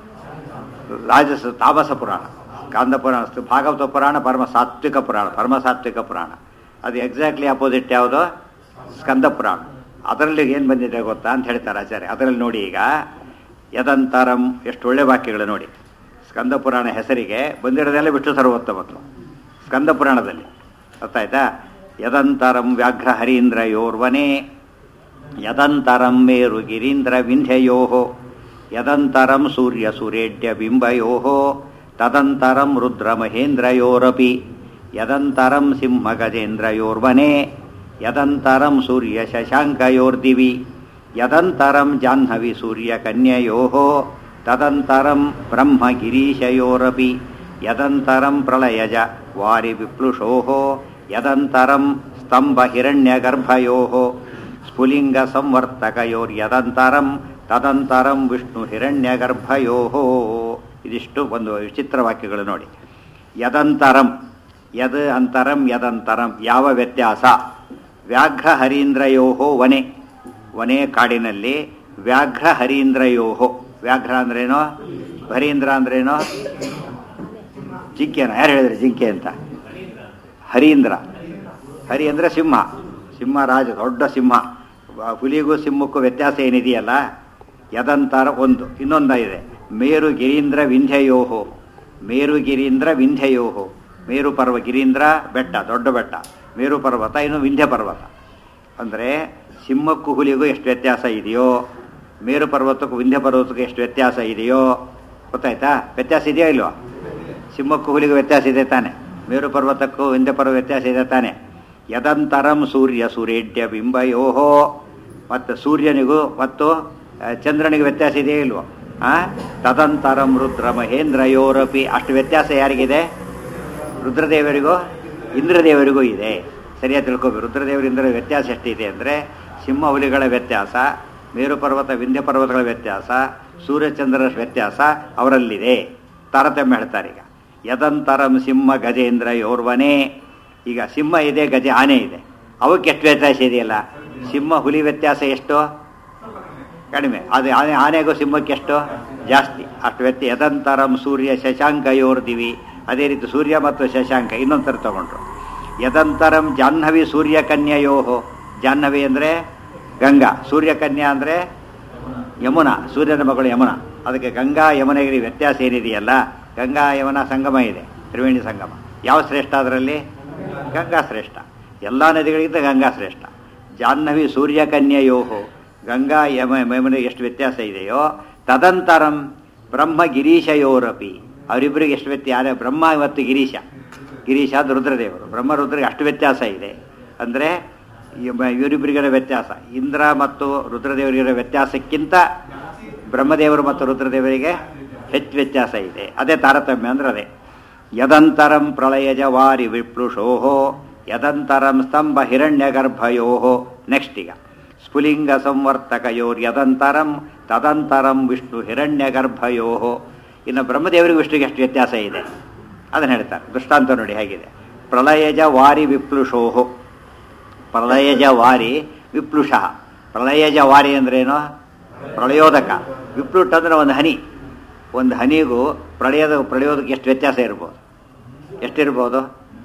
ರಾಜಸ ತಾಮಸ ಪುರಾಣ ಕಾಂದ ಪುರಾಣ ಭಾಗವತ ಪುರಾಣ ಪರಮ ಸಾತ್ವಿಕ ಪುರಾಣ ಪರಮ ಸಾತ್ವಿಕ ಪುರಾಣ ಅದು ಎಕ್ಸಾಕ್ಟ್ಲಿ ಅಪೋಸಿಟ್ ಯಾವುದು ಸ್ಕಂದ ಪುರಾಣ ಅದರಲ್ಲಿ ಏನು ಬಂದಿದೆ ಗೊತ್ತಾ ಅಂತ ಹೇಳ್ತಾರೆ ಆಚಾರ್ಯ ಅದರಲ್ಲಿ ನೋಡಿ ಈಗ ಯದಂತರಂ ಎಷ್ಟು ಒಳ್ಳೆ ವಾಕ್ಯಗಳು ನೋಡಿ ಸ್ಕಂದ ಪುರಾಣ ಹೆಸರಿಗೆ ಬಂದಿರೋದೆಲ್ಲ ವಿಷ್ಣು ಸರ್ವೋತ್ತಮತ್ವ ಸ್ಕಂದ ಪುರಾಣದಲ್ಲಿ ಗೊತ್ತಾಯ್ತಾ ಯದಂತರಂ ವ್ಯಾಘ್ರ ಹರೀಂದ್ರ ಯೋರ್ವನೇ ಯದಂತರಂ ಮೇರು ಗಿರೀಂದ್ರ ವಿಂಧ್ಯಯೋ ಯದಂತರಂ ಸೂರ್ಯ ಸುರೇಡ್ಯ ಬಿಂಬಯೋ ತದಂತರಂ ರುದ್ರ ಮಹೇಂದ್ರಯೋರಪಿ ಯದಂತರಂ ಸಿಂಹ ಗಜೇಂದ್ರಯೋರ್ವನೆ ಯದಂತರಂ ಸೂರ್ಯ ಶಶಾಂಕಯೋರ್ದಿವಿ ಯದಂತರಂ ಜಾಹ್ನವಿ ಸೂರ್ಯ ಕನ್ಯಯೋ ತದಂತರಂ ಬ್ರಹ್ಮ ಗಿರೀಶಯೋರಪಿ ಯದಂತರಂ ಪ್ರಳಯಜ ವಾರಿ ವಿಪ್ಲುಷೋ ಯದಂತರಂ ಸ್ತಂಭ ಹಿರಣ್ಯಗರ್ಭಯೋ ಸ್ಫುಲಿಂಗ ಸಂವರ್ತಕಯೋರ್ಯದಂತರಂ ತದಂತರಂ ವಿಷ್ಣು ಹಿರಣ್ಯಗರ್ಭಯೋ ಇದಿಷ್ಟು ಒಂದು ವಿಚಿತ್ರ ವಾಕ್ಯಗಳು ನೋಡಿ ಯದಂತರಂ ಯದ್ ಅಂತರಂ ಯದಂತರಂ ಯಾವ ವ್ಯತ್ಯಾಸ ವ್ಯಾಘ್ರ ಹರೀಂದ್ರಯೋ ವನೆ ವನೆ ಕಾಡಿನಲ್ಲಿ ವ್ಯಾಘ್ರ ಹರೀಂದ್ರಯೋ ವ್ಯಾಘ್ರ ಅಂದ್ರೇನೋ ಹರೀಂದ್ರ ಅಂದ್ರೇನೋ ಜಿಂಕೆನ ಯಾರು ಹೇಳಿದ್ರೆ ಜಿಂಕೆ ಅಂತ ಹರೀಂದ್ರ ಹರಿ ಅಂದರೆ ಸಿಂಹ ಸಿಂಹ ರಾಜ ದೊಡ್ಡ ಸಿಂಹ ಆ ಹುಲಿಗೂ ಸಿಂಹಕ್ಕೂ ವ್ಯತ್ಯಾಸ ಏನಿದೆಯಲ್ಲ ಯದಂತರ ಒಂದು ಇನ್ನೊಂದ ಇದೆ ಮೇರು ಗಿರೀಂದ್ರ ವಿಂಧ್ಯಯೋಹೋ ಮೇರು ಗಿರೀಂದ್ರ ವಿಂಧ್ಯಯೋಹೋ ಮೇರು ಪರ್ವ ಗಿರೀಂದ್ರ ಬೆಟ್ಟ ದೊಡ್ಡ ಬೆಟ್ಟ ಮೇರು ಪರ್ವತ ಇನ್ನು ವಿಂಧ್ಯ ಪರ್ವತ ಅಂದರೆ ಸಿಂಹಕ್ಕೂ ಹುಲಿಗೂ ಎಷ್ಟು ವ್ಯತ್ಯಾಸ ಇದೆಯೋ ಮೇರು ಪರ್ವತಕ್ಕೂ ವಿಂಧ್ಯ ಪರ್ವತಕ್ಕೂ ಎಷ್ಟು ವ್ಯತ್ಯಾಸ ಇದೆಯೋ ಗೊತ್ತಾಯ್ತಾ ವ್ಯತ್ಯಾಸ ಇದೆಯೋ ಇಲ್ವೋ ಸಿಂಹಕ್ಕೂ ಹುಲಿಗೂ ವ್ಯತ್ಯಾಸ ಇದೆ ತಾನೆ ಮೇರು ಪರ್ವತಕ್ಕೂ ವಿಂಧ್ಯ ಪರ್ವತ ವ್ಯತ್ಯಾಸ ಇದೆ ತಾನೆ ಯದಂತರಂ ಸೂರ್ಯ ಸೂರ್ಯಡ್ಯ ಬಿಂಬಯೋಹೋ ಮತ್ತು ಸೂರ್ಯನಿಗೂ ಮತ್ತು ಆ, ಚಂದ್ರನಿಗೆ ವ್ಯತ್ಯಾಸ ಇದೆಯೋ ಇಲ್ವೋ ಆ ತದಂತರಂ ರುದ್ರ ಮಹೇಂದ್ರಯೋರಪಿ ಅಷ್ಟು ವ್ಯತ್ಯಾಸ ಯಾರಿಗಿದೆ ರುದ್ರದೇವರಿಗೂ ಇಂದ್ರದೇವರಿಗೂ ಇದೆ ಸರಿಯಾಗಿ ತಿಳ್ಕೊಬೇಕು ರುದ್ರದೇವರ ಇಂದ್ರ ವ್ಯತ್ಯಾಸ ಎಷ್ಟಿದೆ ಅಂದರೆ ಸಿಂಹ ಹುಲಿಗಳ ವ್ಯತ್ಯಾಸ ಮೇರು ಪರ್ವತ ವಿಂಧ್ಯ ಪರ್ವತಗಳ ವ್ಯತ್ಯಾಸ ಸೂರ್ಯಚಂದ್ರರ ವ್ಯತ್ಯಾಸ ಅವರಲ್ಲಿದೆ ತಾರತಮ್ಯ ಹೇಳ್ತಾರೆ ಈಗ ಯದಂತರಂ ಸಿಂಹ ಗಜೇಂದ್ರ ಯೋರ್ವನೇ ಈಗ ಸಿಂಹ ಇದೆ ಗಜ ಆನೆ ಇದೆ ಅವಕ್ಕೆ ಎಷ್ಟು ವ್ಯತ್ಯಾಸ ಇದೆಯಲ್ಲ ಸಿಂಹ ಹುಲಿ ವ್ಯತ್ಯಾಸ ಎಷ್ಟು ಕಡಿಮೆ ಅದು ಆನೆ ಆನೆಗೂ ಸಿಂಹಕ್ಕೆ ಎಷ್ಟು ಜಾಸ್ತಿ ಅಷ್ಟು ವ್ಯತ್ಯ ಯದಂತರಂ ಸೂರ್ಯ ಶಶಾಂಕ ಯೋರ್ದಿವಿ ಅದೇ ರೀತಿ ಸೂರ್ಯ ಮತ್ತು ಶಶಾಂಕ ಇನ್ನೊಂದು ಥರ ತಗೊಂಡ್ರು ಯದಂತರಂ ಜಾಹ್ನವಿ ಸೂರ್ಯ ಕನ್ಯಯೋಹೋ ಜಾಹ್ನವಿ ಅಂದರೆ ಗಂಗಾ ಸೂರ್ಯ ಕನ್ಯಾ ಅಂದರೆ ಯಮುನಾ ಸೂರ್ಯನ ಮಗಳು ಯಮುನಾ ಅದಕ್ಕೆ ಗಂಗಾ ಯಮುನಗಿರಿ ವ್ಯತ್ಯಾಸ ಏನಿದೆಯಲ್ಲ ಗಂಗಾ ಯಮುನಾ ಸಂಗಮ ಇದೆ ತ್ರಿವೇಣಿ ಸಂಗಮ ಯಾವ ಶ್ರೇಷ್ಠ ಅದರಲ್ಲಿ ಗಂಗಾ ಶ್ರೇಷ್ಠ ಎಲ್ಲ ನದಿಗಳಿಗಿಂತ ಗಂಗಾ ಶ್ರೇಷ್ಠ ಜಾಹ್ನವಿ ಸೂರ್ಯ ಕನ್ಯಯೋಹೋ ಗಂಗಾ ಯಮ ಯಮುನಿಗೆ ಎಷ್ಟು ವ್ಯತ್ಯಾಸ ಇದೆಯೋ ತದಂತರಂ ಬ್ರಹ್ಮ ಗಿರೀಶಯೋರಪಿ ಅವರಿಬ್ಬರಿಗೆ ಎಷ್ಟು ವ್ಯತ್ಯಾಸ ಬ್ರಹ್ಮ ಮತ್ತು ಗಿರೀಶ ಗಿರೀಶ ಅದು ರುದ್ರದೇವರು ಬ್ರಹ್ಮ ರುದ್ರಿಗೆ ಅಷ್ಟು ವ್ಯತ್ಯಾಸ ಇದೆ ಅಂದರೆ ಇವರಿಬ್ಬರಿಗಿರೋ ವ್ಯತ್ಯಾಸ ಇಂದ್ರ ಮತ್ತು ರುದ್ರದೇವರಿಗಿರೋ ವ್ಯತ್ಯಾಸಕ್ಕಿಂತ ಬ್ರಹ್ಮದೇವರು ಮತ್ತು ರುದ್ರದೇವರಿಗೆ ಹೆಚ್ಚು ವ್ಯತ್ಯಾಸ ಇದೆ ಅದೇ ತಾರತಮ್ಯ ಅಂದ್ರೆ ಅದೇ ಯದಂತರಂ ಪ್ರಳಯಜ ವಾರಿ ವಿಪ್ಲುಷೋಹೋ ಯದಂತರಂ ಸ್ತಂಭ ಹಿರಣ್ಯಗರ್ಭಯೋಹೋ ನೆಕ್ಸ್ಟ್ ಈಗ ಸ್ಫುಲಿಂಗ ಸಂವರ್ತಕಯೋರ್ ಯದಂತರಂ ತದಂತರಂ ವಿಷ್ಣು ಹಿರಣ್ಯಗರ್ಭಯೋಹೋ ಇನ್ನು ಬ್ರಹ್ಮದೇವರಿಗೂ ವಿಷ್ಣುಗೆ ಎಷ್ಟು ವ್ಯತ್ಯಾಸ ಇದೆ ಅದನ್ನು ಹೇಳ್ತಾರೆ ದೃಷ್ಟಾಂತ ನೋಡಿ ಹೇಗಿದೆ ಪ್ರಳಯಜ ವಾರಿ ವಿಪ್ಲುಷೋಹೋ ಪ್ರಳಯಜ ವಾರಿ ವಿಪ್ಲುಷ ಪ್ರಳಯಜ ವಾರಿ ಅಂದ್ರೇನು ಪ್ರಳಯೋದಕ ವಿಪ್ಲುಟ್ ಅಂದ್ರೆ ಒಂದು ಹನಿ ಒಂದು ಹನಿಗೂ ಪ್ರಳಯದ ಪ್ರಳಯೋದಕ್ಕೆ ಎಷ್ಟು ವ್ಯತ್ಯಾಸ ಇರ್ಬೋದು ಎಷ್ಟಿರ್ಬೋದು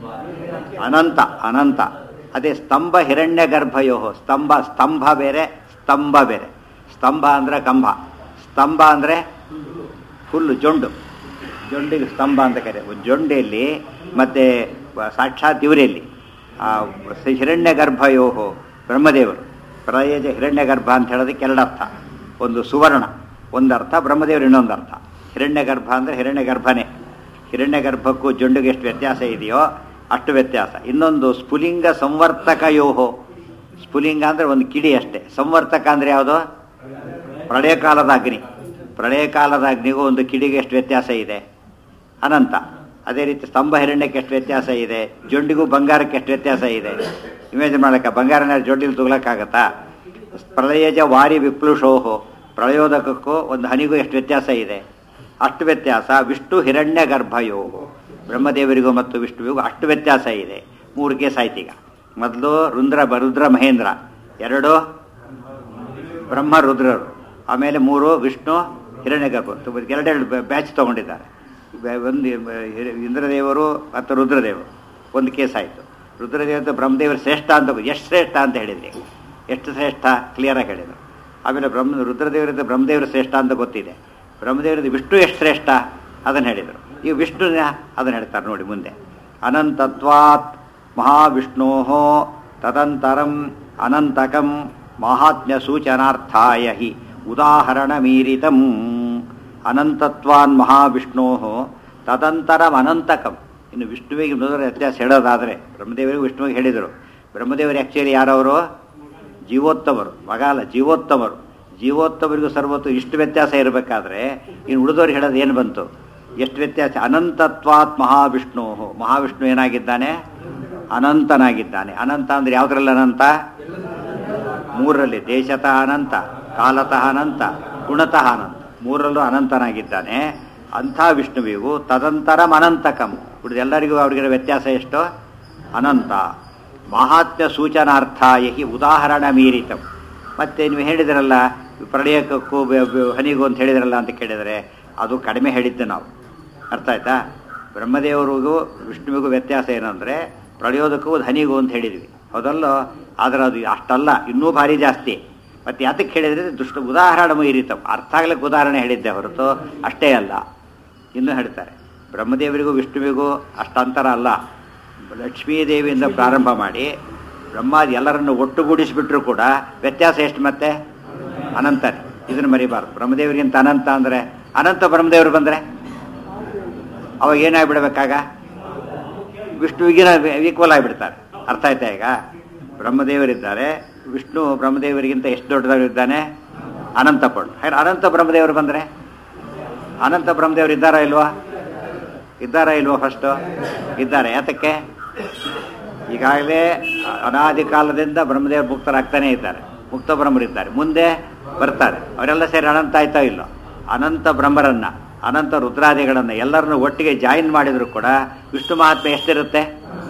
ಅನಂತ ಅನಂತ ಅದೇ ಸ್ತಂಭ ಹಿರಣ್ಯ ಗರ್ಭಯೋ ಸ್ತಂಭ ಸ್ತಂಭ ಬೇರೆ ಸ್ತಂಭ ಬೇರೆ ಸ್ತಂಭ ಅಂದ್ರೆ ಕಂಬ ಸ್ತಂಭ ಅಂದ್ರೆ ಫುಲ್ಲು ಜೊಂಡು ಜೊಂಡಿಗೆ ಸ್ತಂಭ ಅಂತ ಕರೆ ಒಂದು ಜೊಂಡೆಯಲ್ಲಿ ಮತ್ತೆ ಸಾಕ್ಷಾತ್ ಇವರಲ್ಲಿ ಆ ಹಿರಣ್ಯ ಗರ್ಭಯೋಹೋ ಬ್ರಹ್ಮದೇವರು ಪ್ರಳಯಜ ಹಿರಣ್ಯ ಗರ್ಭ ಅಂತ ಹೇಳೋದಕ್ಕೆ ಎರಡು ಅರ್ಥ ಒಂದು ಸುವರ್ಣ ಒಂದು ಅರ್ಥ ಬ್ರಹ್ಮದೇವರು ಇನ್ನೊಂದು ಅರ್ಥ ಹಿರಣ್ಯ ಗರ್ಭ ಅಂದರೆ ಹಿರಣ್ಯ ಗರ್ಭನೇ ಹಿರಣ್ಯ ಗರ್ಭಕ್ಕೂ ಜೊಂಡಿಗೆ ಎಷ್ಟು ವ್ಯತ್ಯಾಸ ಇದೆಯೋ ಅಷ್ಟು ವ್ಯತ್ಯಾಸ ಇನ್ನೊಂದು ಸ್ಫುಲಿಂಗ ಸಂವರ್ತಕ ಯೋಹೋ ಸ್ಫುಲಿಂಗ ಅಂದರೆ ಒಂದು ಕಿಡಿ ಅಷ್ಟೇ ಸಂವರ್ತಕ ಅಂದರೆ ಯಾವುದು ಪ್ರಳಯ ಕಾಲದ ಅಗ್ನಿ ಪ್ರಳಯ ಕಾಲದ ಅಗ್ನಿಗೂ ಒಂದು ಕಿಡಿಗೆ ಎಷ್ಟು ವ್ಯತ್ಯಾಸ ಇದೆ ಅನಂತ ಅದೇ ರೀತಿ ಸ್ತಂಭ ಹಿರಣ್ಯಕ್ಕೆ ಎಷ್ಟು ವ್ಯತ್ಯಾಸ ಇದೆ ಜೊಂಡಿಗೂ ಬಂಗಾರಕ್ಕೆ ಎಷ್ಟು ವ್ಯತ್ಯಾಸ ಇದೆ ಇಮೇಜಿನ್ ಮಾಡಕ್ಕೆ ಬಂಗಾರನ ಜೊಂಡಿಲಿ ತುಗ್ಲಕ್ಕಾಗತ್ತಾ ಪ್ರಳಯಜ ವಾರಿ ವಿಪ್ಲುಷೋಹೋ ಪ್ರಳಯೋದಕಕ್ಕೂ ಒಂದು ಹನಿಗೂ ಎಷ್ಟು ವ್ಯತ್ಯಾಸ ಇದೆ ಅಷ್ಟು ವ್ಯತ್ಯಾಸ ವಿಷ್ಣು ಹಿರಣ್ಯ ಗರ್ಭಯೋಗೋ ಬ್ರಹ್ಮದೇವರಿಗೂ ಮತ್ತು ವಿಷ್ಣುವಿಗೂ ಅಷ್ಟು ವ್ಯತ್ಯಾಸ ಇದೆ ಮೂರು ಕೇಸ್ ಆಯ್ತೀಗ ಮೊದಲು ರುದ್ರ ರುದ್ರ ಮಹೇಂದ್ರ ಎರಡು ಬ್ರಹ್ಮ ರುದ್ರರು ಆಮೇಲೆ ಮೂರು ವಿಷ್ಣು ಹಿರಣ್ಯಗರ್ಭ ಎರಡೆರಡು ಬ್ಯಾಚ್ ತಗೊಂಡಿದ್ದಾರೆ ಬೆ- ಒಂದು ಹಿರ- ಇಂದ್ರದೇವರು ಮತ್ತು ರುದ್ರದೇವರು ಒಂದು ಕೇಸ್ ಆಯಿತು ರುದ್ರದೇವ ಬ್ರಹ್ಮದೇವರು ಶ್ರೇಷ್ಠ ಅಂತ ಎಷ್ಟು ಶ್ರೇಷ್ಠ ಅಂತ ಹೇಳಿದ್ರಿ ಎಷ್ಟು ಶ್ರೇಷ್ಠ ಕ್ಲಿಯರಾಗಿ ಹೇಳಿದರು ಆಮೇಲೆ ಬ್ರಹ್ಮ ರುದ್ರದೇವರಿಂದ ಬ್ರಹ್ಮದೇವರು ಶ್ರೇಷ್ಠ ಅಂತ ಗೊತ್ತಿದೆ ಬ್ರಹ್ಮದೇವರಿಂದ ವಿಷ್ಣು ಎಷ್ಟು ಶ್ರೇಷ್ಠ ಅದನ್ನು ಹೇಳಿದರು ಈ ವಿಷ್ಣುನ ಅದನ್ನು ಹೇಳ್ತಾರೆ ನೋಡಿ ಮುಂದೆ ಅನಂತತ್ವಾತ್ ಮಹಾವಿಷ್ಣೋ ತದಂತರಂ ಅನಂತಕಂ ಮಾಹಾತ್ಮ್ಯ ಸೂಚನಾರ್ಥಾಯ ಹಿ ಉದಾಹರಣ ಮೀರಿತಂ ಅನಂತತ್ವಾನ್ ಮಹಾವಿಷ್ಣೋ ತದಂತರಂ ಅನಂತಕಂ ಇನ್ನು ವಿಷ್ಣುವಿಗೆ ಮೊದಲು ವ್ಯತ್ಯಾಸ ಹೇಳೋದಾದರೆ ಬ್ರಹ್ಮದೇವರಿಗೆ ವಿಷ್ಣುವಿಗೆ ಹೇಳಿದರು ಬ್ರಹ್ಮದೇವರು ಆ್ಯಕ್ಚುಲಿ ಯಾರವರು ಜೀವೋತ್ತಮರು ಮಗ ಅಲ್ಲ ಜೀವೋತ್ತಮರು ಜೀವೋತ್ತಮರಿಗೂ ಸರ್ವತ್ತು ಇಷ್ಟು ವ್ಯತ್ಯಾಸ ಇರಬೇಕಾದ್ರೆ ಇನ್ನು ಉಳಿದವ್ರು ಹೇಳೋದು ಏನು ಬಂತು ಎಷ್ಟು ವ್ಯತ್ಯಾಸ ಅನಂತತ್ವಾತ್ ಮಹಾವಿಷ್ಣು ಮಹಾವಿಷ್ಣು ಏನಾಗಿದ್ದಾನೆ ಅನಂತನಾಗಿದ್ದಾನೆ ಅನಂತ ಅಂದ್ರೆ ಯಾವುದ್ರಲ್ಲಿ ಅನಂತ ಮೂರರಲ್ಲಿ ದೇಶತಃ ಅನಂತ ಕಾಲತಃ ಅನಂತ ಗುಣತಃ ಅನಂತ ಮೂರಲ್ಲೂ ಅನಂತನಾಗಿದ್ದಾನೆ ಅಂಥ ವಿಷ್ಣುವಿಗೂ ತದಂತರಂ ಅನಂತಕಂ ಉಳಿದೆಲ್ಲರಿಗೂ ಅವ್ರಿಗೆ ವ್ಯತ್ಯಾಸ ಎಷ್ಟು ಅನಂತ ಮಹಾತ್ಮ್ಯ ಸೂಚನಾರ್ಥಾಯ ಹಿ ಉದಾಹರಣ ಮೀರಿತಂ ಮತ್ತೆ ನೀವು ಹೇಳಿದಿರಲ್ಲ ಪ್ರಳಯಕ್ಕೂ ಬ- ಬ- ಹನಿಗೂ ಅಂತ ಹೇಳಿದಿರಲ್ಲ ಅಂತ ಕೇಳಿದರೆ ಅದು ಕಡಿಮೆ ಹೇಳಿದ್ದು ನಾವು ಅರ್ಥ ಆಯ್ತಾ ಬ್ರಹ್ಮದೇವರಿಗೂ ವಿಷ್ಣುವಿಗೂ ವ್ಯತ್ಯಾಸ ಏನಂದರೆ ಪ್ರಳಯೋದಕ್ಕೂ ಹನಿಗೂ ಅಂತ ಹೇಳಿದ್ವಿ ಹೌದಲ್ಲೋ ಆದರೆ ಅದು ಅಷ್ಟಲ್ಲ ಇನ್ನೂ ಭಾರಿ ಜಾಸ್ತಿ ಮತ್ತೆ ಯಾತಕ್ಕೆ ಹೇಳಿದರೆ ದುಷ್ಟ ಉದಾಹರಣೆ ಮೀರಿತಂ ಅರ್ಥ ಆಗ್ಲಿಕ್ಕೆ ಉದಾಹರಣೆ ಹೇಳಿದ್ದೆ ಹೊರತು ಅಷ್ಟೇ ಅಲ್ಲ ಇನ್ನೂ ಹೇಳ್ತಾರೆ ಬ್ರಹ್ಮದೇವರಿಗೂ ವಿಷ್ಣುವಿಗೂ ಅಷ್ಟಂತರ ಅಲ್ಲ ಲಕ್ಷ್ಮೀದೇವಿಯಿಂದ ಪ್ರಾರಂಭ ಮಾಡಿ ಬ್ರಹ್ಮಾದಿ ಎಲ್ಲರನ್ನು ಒಟ್ಟುಗೂಡಿಸಿಬಿಟ್ರು ಕೂಡ ವ್ಯತ್ಯಾಸ ಎಷ್ಟು ಮತ್ತೆ ಅನಂತನೇ ಇದನ್ನು ಮರಿಬಾರ್ದು ಬ್ರಹ್ಮದೇವರಿಗಿಂತ ಅನಂತ ಅಂದರೆ ಅನಂತ ಬ್ರಹ್ಮದೇವರು ಬಂದರೆ ಅವಾಗ ಏನಾಗ್ಬಿಡ್ಬೇಕಾಗ ವಿಷ್ಣುವಿಗಿನ ಈಕ್ವಲ್ ಆಗಿಬಿಡ್ತಾರೆ ಅರ್ಥ ಆಯ್ತಾ ಈಗ ಬ್ರಹ್ಮದೇವರಿದ್ದಾರೆ ವಿಷ್ಣು ಬ್ರಹ್ಮದೇವರಿಗಿಂತ ಎಷ್ಟು ದೊಡ್ಡದಾಗಿದ್ದಾನೆ ಅನಂತ ಪಡು ಹಾಗೆ ಅನಂತ ಬ್ರಹ್ಮದೇವರು ಬಂದರೆ ಅನಂತ ಬ್ರಹ್ಮದೇವರು ಇದ್ದಾರಾ ಇಲ್ವಾ ಇದ್ದಾರಾ ಇಲ್ವಾ ಫಸ್ಟು ಇದ್ದಾರೆ ಯಾತಕ್ಕೆ ಈಗಾಗಲೇ ಅನಾದಿ ಕಾಲದಿಂದ ಬ್ರಹ್ಮದೇವರು ಮುಕ್ತರಾಗ್ತಾನೆ ಇದ್ದಾರೆ ಮುಕ್ತ ಬ್ರಹ್ಮರಿದ್ದಾರೆ ಮುಂದೆ ಬರ್ತಾರೆ ಅವರೆಲ್ಲ ಸೇರಿ ಅನಂತ ಆಯ್ತಾ ಇಲ್ಲೋ ಅನಂತ ಬ್ರಹ್ಮರನ್ನ ಅನಂತ ರುದ್ರಾದಿಗಳನ್ನ ಎಲ್ಲರನ್ನು ಒಟ್ಟಿಗೆ ಜಾಯಿನ್ ಮಾಡಿದ್ರು ಕೂಡ ವಿಷ್ಣು ಮಹಾತ್ಮೆ ಎಷ್ಟಿರುತ್ತೆ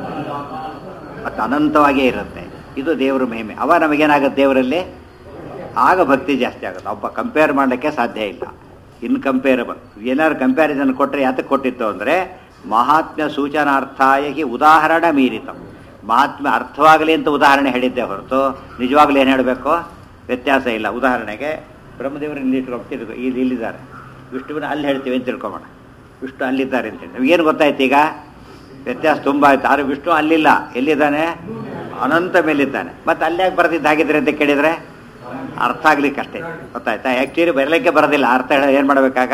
ಮತ್ತು ಅನಂತವಾಗಿಯೇ ಇರುತ್ತೆ ಇದು ದೇವರ ಮಹಿಮೆ ಅವ ನಮಗೇನಾಗುತ್ತೆ ದೇವರಲ್ಲಿ ಆಗ ಭಕ್ತಿ ಜಾಸ್ತಿ ಆಗುತ್ತೆ ಒಬ್ಬ ಕಂಪೇರ್ ಮಾಡಲಿಕ್ಕೆ ಸಾಧ್ಯ ಇಲ್ಲ ಇನ್ಕಂಪೇರಬಲ್ ಏನಾದ್ರು ಕಂಪ್ಯಾರಿಸನ್ ಕೊಟ್ಟರೆ ಯಾತಕ್ಕೆ ಕೊಟ್ಟಿತ್ತು ಅಂದರೆ ಮಹಾತ್ಮ್ಯ ಸೂಚನಾರ್ಥಾಯ ಹಿ ಉದಾಹರಣ ಮೀರಿತಂ ಮಹಾತ್ಮ್ಯ ಅರ್ಥವಾಗಲಿ ಅಂತ ಉದಾಹರಣೆ ಹೇಳಿದ್ದೆ ಹೊರತು ನಿಜವಾಗ್ಲೂ ಏನು ಹೇಳಬೇಕು ವ್ಯತ್ಯಾಸ ಇಲ್ಲ ಉದಾಹರಣೆಗೆ ಬ್ರಹ್ಮದೇವರು ಇಲ್ಲಿ ಇಟ್ಕೊಂಡು ಇಲ್ಲಿ ಇಲ್ಲಿದ್ದಾರೆ ವಿಷ್ಣುವಿನ ಅಲ್ಲಿ ಹೇಳ್ತೀವಿ ಅಂತ ತಿಳ್ಕೊಬೋಣ ವಿಷ್ಣು ಅಲ್ಲಿದ್ದಾರೆ ಅಂತ ಹೇಳಿ ನಮಗೇನು ಗೊತ್ತಾಯ್ತು ಈಗ ವ್ಯತ್ಯಾಸ ತುಂಬ ಆಯ್ತು ಆದರೆ ವಿಷ್ಣು ಅಲ್ಲಿಲ್ಲ ಎಲ್ಲಿದ್ದಾನೆ ಅನಂತ ಮೇಲಿದ್ದಾನೆ ಮತ್ತೆ ಅಲ್ಲಿ ಯಾಕೆ ಬರೆದಿದ್ದು ಹಾಗಿದ್ರೆ ಅಂತ ಕೇಳಿದರೆ ಅರ್ಥ ಆಗ್ಲಿಕ್ಕೆ ಅಷ್ಟೇ ಗೊತ್ತಾಯ್ತಾ ಆ್ಯಕ್ಚುಲಿ ಬರಲಿಕ್ಕೆ ಬರೋದಿಲ್ಲ ಅರ್ಥ ಹೇಳ ಏನು ಮಾಡಬೇಕಾಗ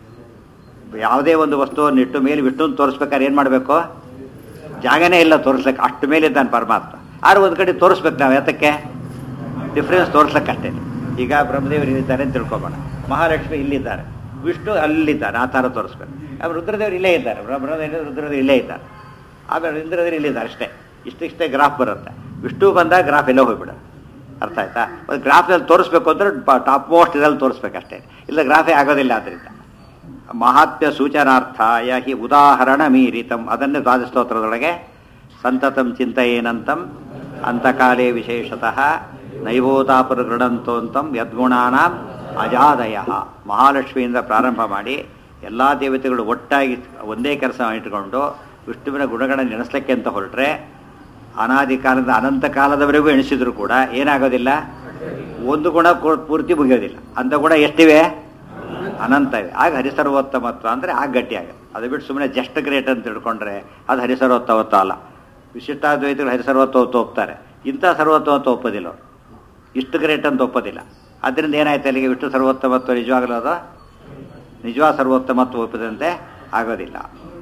ಯಾವುದೇ ಒಂದು ವಸ್ತುವನ್ನು ಇಟ್ಟು ಮೇಲೆ ವಿಷ್ಣುವನ್ನು ತೋರಿಸ್ಬೇಕಾದ್ರೆ ಏನು ಮಾಡಬೇಕು ಜಾಗನೇ ಇಲ್ಲ ತೋರಿಸ್ಲಿಕ್ಕೆ ಅಷ್ಟು ಮೇಲಿದ್ದಾನೆ ಪರಮಾತ್ಮ ಆದ್ರೆ ಒಂದು ಕಡೆ ತೋರಿಸ್ಬೇಕು ನಾವು ಯಾತಕ್ಕೆ ಡಿಫ್ರೆನ್ಸ್ ತೋರಿಸ್ಲಿಕ್ಕೆ ಅಷ್ಟೇ ಈಗ ಬ್ರಹ್ಮದೇವರು ಇಲ್ಲಿದ್ದಾರೆ ಅಂತ ತಿಳ್ಕೊಬೋಣ ಮಹಾಲಕ್ಷ್ಮಿ ಇಲ್ಲಿದ್ದಾರೆ ವಿಷ್ಣು ಅಲ್ಲಿದ್ದಾರೆ ಆ ಥರ ತೋರಿಸ್ಬೇಕು ಆಮೇಲೆ ರುದ್ರದೇವರು ಇಲ್ಲೇ ಇದ್ದಾರೆ ಬ್ರಹ್ಮದೇವರು ರುದ್ರದೇವರು ಇಲ್ಲೇ ಇದ್ದಾರೆ ಆಮೇಲೆ ಇಂದ್ರದೇವರು ಇಲ್ಲಿದ್ದಾರೆ ಅಷ್ಟೇ ಇಷ್ಟಿಷ್ಟೇ ಗ್ರಾಫ್ ಬರುತ್ತೆ ವಿಷ್ಣು ಬಂದಾಗ ಗ್ರಾಫ್ ಎಲ್ಲೋ ಹೋಗ್ಬಿಡೋದು ಅರ್ಥ ಆಯ್ತಾ ಒಂದು ಗ್ರಾಫ್ನಲ್ಲಿ ತೋರಿಸ್ಬೇಕು ಅಂದ್ರೆ ಟಾಪ್ ಮೋಸ್ಟ್ ಇದ್ರಲ್ಲಿ ತೋರಿಸ್ಬೇಕಷ್ಟೇ ಇಲ್ಲ ಗ್ರಾಫೇ ಆಗೋದಿಲ್ಲ ಆದ್ದರಿಂದ ಮಹಾತ್ಮ್ಯ ಸೂಚನಾರ್ಥಾಯ ಹಿ ಉದಾಹರಣ ಮೀರಿತಂ ಅದನ್ನೇ ದ್ವಾದಸ್ತೋತ್ರದೊಳಗೆ ಸಂತತಂ ಚಿಂತೆಯೇನಂತಂ ಅಂತಕಾಲೇ ವಿಶೇಷತಃ ನೈವೋತಾಪುರ ಗೃಢಂತೋಂತಂ ಯದ್ಗುಣಾನಾಂ ಅಜಾದಯ ಮಹಾಲಕ್ಷ್ಮಿಯಿಂದ ಪ್ರಾರಂಭ ಮಾಡಿ ಎಲ್ಲ ದೇವತೆಗಳು ಒಟ್ಟಾಗಿ ಒಂದೇ ಕೆಲಸ ಇಟ್ಟುಕೊಂಡು ವಿಷ್ಣುವಿನ ಗುಣಗಳನ್ನು ನೆನೆಸ್ಲಿಕ್ಕೆ ಅಂತ ಹೊರಟ್ರೆ ಅನಾದಿ ಕಾಲದ ಅನಂತ ಕಾಲದವರೆಗೂ ಎಣಿಸಿದ್ರು ಕೂಡ ಏನಾಗೋದಿಲ್ಲ ಒಂದು ಗುಣ ಕೂ- ಪೂರ್ತಿ ಮುಗಿಯೋದಿಲ್ಲ ಅಂಥ ಗುಣ ಎಷ್ಟಿವೆ ಅನಂತ ಇವೆ ಆಗ ಹರಿಸರ್ವೋತ್ತಮತ್ವ ಅಂದರೆ ಆಗ ಗಟ್ಟಿ ಆಗುತ್ತೆ ಅದು ಬಿಟ್ಟು ಸುಮ್ಮನೆ ಜಸ್ಟ್ ಗ್ರೇಟ್ ಅಂತ ತಿಳ್ಕೊಂಡ್ರೆ ಅದು ಹರಿಸರ್ವೋತ್ತಮತ್ವ ಅಲ್ಲ ವಿಶಿಷ್ಟಾದ್ವೈತಗಳು ಹರಿಸರ್ವೋತ್ತಮತ್ವ ಒಪ್ತಾರೆ ಇಂಥ ಸರ್ವೋತ್ತಮತ್ವ ಒಪ್ಪೋದಿಲ್ಲ ಅವರು ಇಷ್ಟು ಗ್ರೇಟ್ ಅಂತ ಒಪ್ಪೋದಿಲ್ಲ ಅದರಿಂದ ಏನಾಯ್ತು ಅಲ್ಲಿಗೆ ವಿಷ್ಣು ಸರ್ವೋತ್ತಮತ್ವ ನಿಜವಾಗಲೂ ಅದು ನಿಜವಾದ ಸರ್ವೋತ್ತಮತ್ವ ಒಪ್ಪದಂತೆ ಆಗೋದಿಲ್ಲ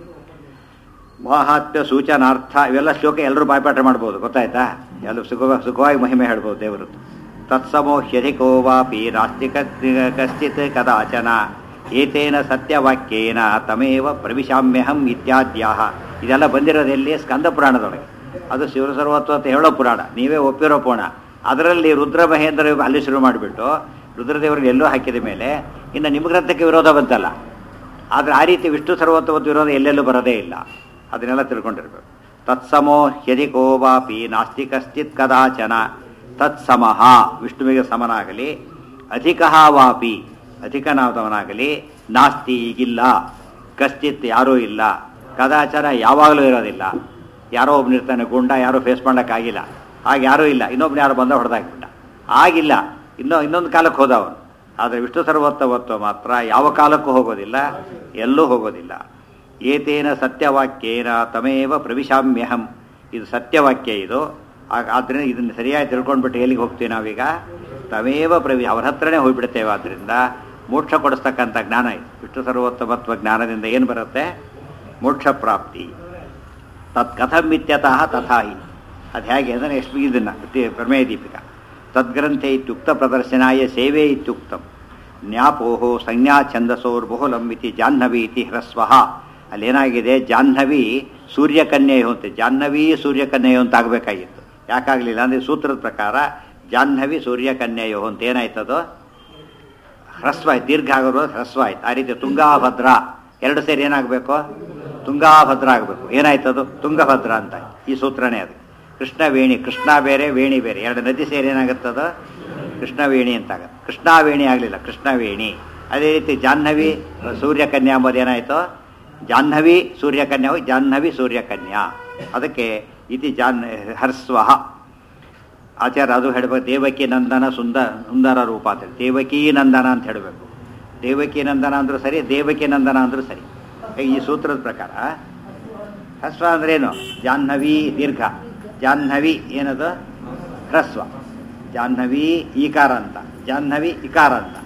ಮಾಹಾತ್ಮ್ಯ ಸೂಚನಾರ್ಥ ಇವೆಲ್ಲ ಶ್ಲೋಕ ಎಲ್ಲರೂ ಬಾಯ್ಪಾಠ ಮಾಡ್ಬೋದು ಗೊತ್ತಾಯ್ತಾ ಎಲ್ಲರೂ ಸುಖ ಸುಖವಾಗಿ ಮಹಿಮೆ ಹೇಳ್ಬೋದು ದೇವರದ್ದು ತತ್ಸಮೋ ಹ್ಯಧಿಕೋ ವಾಪಿ ನಾಸ್ತಿ ಕ- ಕಶ್ಚಿತ್ ಕದಾಚನ ಏತೇನ ಸತ್ಯವಾಕ್ಯೇನ ತಮೇವ ಪ್ರವಿಶಾಮ್ಯಹಂ ಇತ್ಯಾದ್ಯಾಹ ಇದೆಲ್ಲ ಬಂದಿರೋದೆಲ್ಲಿ ಸ್ಕಂದ ಪುರಾಣದೊಳಗೆ ಅದು ಶಿವಸರ್ವತ್ವ ಅಂತ ಹೇಳೋ ಪುರಾಣ ನೀವೇ ಒಪ್ಪಿರೋ ಪುರಾಣ ಅದರಲ್ಲಿ ರುದ್ರ ಮಹೇಂದ್ರ ಅಲ್ಲಿ ಶುರು ಮಾಡಿಬಿಟ್ಟು ರುದ್ರದೇವರಿಗೆ ಎಲ್ಲೋ ಹಾಕಿದ ಮೇಲೆ ಇನ್ನು ನಿಮ್ಮ ಗ್ರಂಥಕ್ಕೆ ವಿರೋಧ ಬಂತಲ್ಲ ಆದರೆ ಆ ರೀತಿ ವಿಷ್ಣು ಸರ್ವೋತ್ತಮತ್ವ ವಿರೋಧ ಎಲ್ಲೆಲ್ಲೂ ಬರೋದೇ ಇಲ್ಲ ಅದನ್ನೆಲ್ಲ ತಿಳ್ಕೊಂಡಿರ್ಬೇಕು ತತ್ಸಮೋ ಹ್ಯಧಿಕೋ ವಾಪಿ ನಾಸ್ತಿ ಕಶ್ಚಿತ್ ಕದಾಚನ ತತ್ಸಮಃ ವಿಷ್ಣುವಿಗೆ ಸಮನಾಗಲಿ ಅಧಿಕ ವಾಪಿ ಅಧಿಕನಾದವನಾಗಲಿ ನಾಸ್ತಿ ಈಗಿಲ್ಲ ಕಶ್ಚಿತ್ ಯಾರೂ ಇಲ್ಲ ಕದಾಚನ ಯಾವಾಗಲೂ ಇರೋದಿಲ್ಲ ಯಾರೋ ಒಬ್ಬನಿರ್ತಾನೆ ಗುಂಡ ಯಾರೋ ಫೇಸ್ ಮಾಡೋಕ್ಕಾಗಿಲ್ಲ ಆಗ ಯಾರೂ ಇಲ್ಲ ಇನ್ನೊಬ್ನು ಯಾರೋ ಬಂದ ಹೊಡೆದಾಕ್ಬಿಟ್ಟ ಆಗಿಲ್ಲ ಇನ್ನೂ ಇನ್ನೊಂದು ಕಾಲಕ್ಕೆ ಹೋದ ಅವನು ಆದರೆ ವಿಷ್ಣು ಸರ್ವೋತ್ತಮತ್ವ ಮಾತ್ರ ಯಾವ ಕಾಲಕ್ಕೂ ಹೋಗೋದಿಲ್ಲ ಎಲ್ಲೂ ಹೋಗೋದಿಲ್ಲ ಏತೇನ ಸತ್ಯವಾಕ್ಯೇನ ತಮೇವ ಪ್ರವಿಶಾಮ್ಯಹಂ ಇದು ಸತ್ಯವಾಕ್ಯ ಇದು ಆಗ- ಆದ್ದರಿಂದ ಇದನ್ನು ಸರಿಯಾಗಿ ತಿಳ್ಕೊಂಡ್ಬಿಟ್ಟು ಎಲ್ಲಿಗೆ ಹೋಗ್ತೀವಿ ನಾವೀಗ ತಮೇವ ಪ್ರವಿ ಅವ್ರ ಹತ್ರನೇ ಹೋಗ್ಬಿಡ್ತೇವೆ ಆದ್ದರಿಂದ ಮೋಕ್ಷ ಕೊಡಿಸ್ತಕ್ಕಂಥ ಜ್ಞಾನ ಇದು ವಿಷ್ಣು ಸರ್ವೋತ್ತಮತ್ವ ಜ್ಞಾನದಿಂದ ಏನು ಬರುತ್ತೆ ಮೋಕ್ಷ ಪ್ರಾಪ್ತಿ ತತ್ ಕಥಂ ಇತ್ಯತಃ ತಥಾಹಿ ಅದು ಹೇಗೆ ಅಂದರೆ ಎಷ್ಟು ಇದನ್ನು ಪ್ರಮೇಯ ದೀಪಿಕಾ ತದ್ಗ್ರಂಥೆ ಇತ್ಯುಕ್ತ ಪ್ರದರ್ಶನಾಯ ಸೇವೆ ಇತ್ಯುಕ್ತಂ ಜ್ಞಾಪೋಹೋ ಸಂಜ್ಞಾ ಛಂದಸೋರ್ಬಹುಲಂ ಇತಿ ಜಾಹ್ನವಿ ಇತಿ ಹ್ರಸ್ವಃ ಅಲ್ಲೇನಾಗಿದೆ ಜಾಹ್ನವಿ ಸೂರ್ಯಕನ್ಯೆಯು ಅಂತ ಜಾಹ್ನವಿ ಸೂರ್ಯಕನ್ಯೆಯು ಅಂತ ಆಗಬೇಕಾಗಿತ್ತು ಯಾಕಾಗಲಿಲ್ಲ ಅಂದರೆ ಸೂತ್ರದ ಪ್ರಕಾರ ಜಾಹ್ನವಿ ಸೂರ್ಯಕನ್ಯೆಯು ಅಂತ ಏನಾಯ್ತದು ಹ್ರಸ್ವ ಆಯ್ತು ದೀರ್ಘ ಆಗೋದು ಹ್ರಸ್ವ ಆಯ್ತು ಆ ರೀತಿ ತುಂಗಾಭದ್ರ ಎರಡು ಸೇರಿ ಏನಾಗಬೇಕು ತುಂಗಾಭದ್ರ ಆಗಬೇಕು ಏನಾಯ್ತದು ತುಂಗಭದ್ರ ಅಂತ ಈ ಸೂತ್ರನೇ ಅದು ಕೃಷ್ಣವೇಣಿ ಕೃಷ್ಣ ಬೇರೆ ವೇಣಿ ಬೇರೆ ಎರಡು ನದಿ ಸೇರಿ ಏನಾಗುತ್ತದ ಕೃಷ್ಣವೇಣಿ ಅಂತ ಆಗುತ್ತೆ ಕೃಷ್ಣಾವೇಣಿ ಆಗಲಿಲ್ಲ ಕೃಷ್ಣವೇಣಿ ಅದೇ ರೀತಿ ಜಾಹ್ನವಿ ಸೂರ್ಯಕನ್ಯಾ ಎಂಬುದು ಏನಾಯಿತು ಜಾಹ್ನವಿ ಸೂರ್ಯಕನ್ಯಾ ಹೋಗಿ ಜಾಹ್ನವಿ ಸೂರ್ಯಕನ್ಯಾ ಅದಕ್ಕೆ ಇತಿ ಜಾಹ್ನ ಹರ್ಸ್ವ ಆಚಾರ್ಯ ಅದು ಹೇಳಬೇಕು ದೇವಕಿ ನಂದನ ಸುಂದ ಸುಂದರ ರೂಪ ಅಂತ ಹೇಳಿ ದೇವಕಿ ನಂದನ ಅಂತ ಹೇಳಬೇಕು ದೇವಕಿ ನಂದನ ಅಂದ್ರೂ ಸರಿ ದೇವಕಿ ನಂದನ ಅಂದ್ರೂ ಸರಿ ಈ ಸೂತ್ರದ ಪ್ರಕಾರ ಹ್ರಸ್ವ ಅಂದ್ರೇನು ಜಾಹ್ನವಿ ದೀರ್ಘ ಜಾಹ್ನವಿ ಏನದು ಹ್ರಸ್ವ ಜಾಹ್ನವಿ ಈಕಾರ ಅಂತ ಜಾಹ್ನವಿ ಇಕಾರ ಅಂತ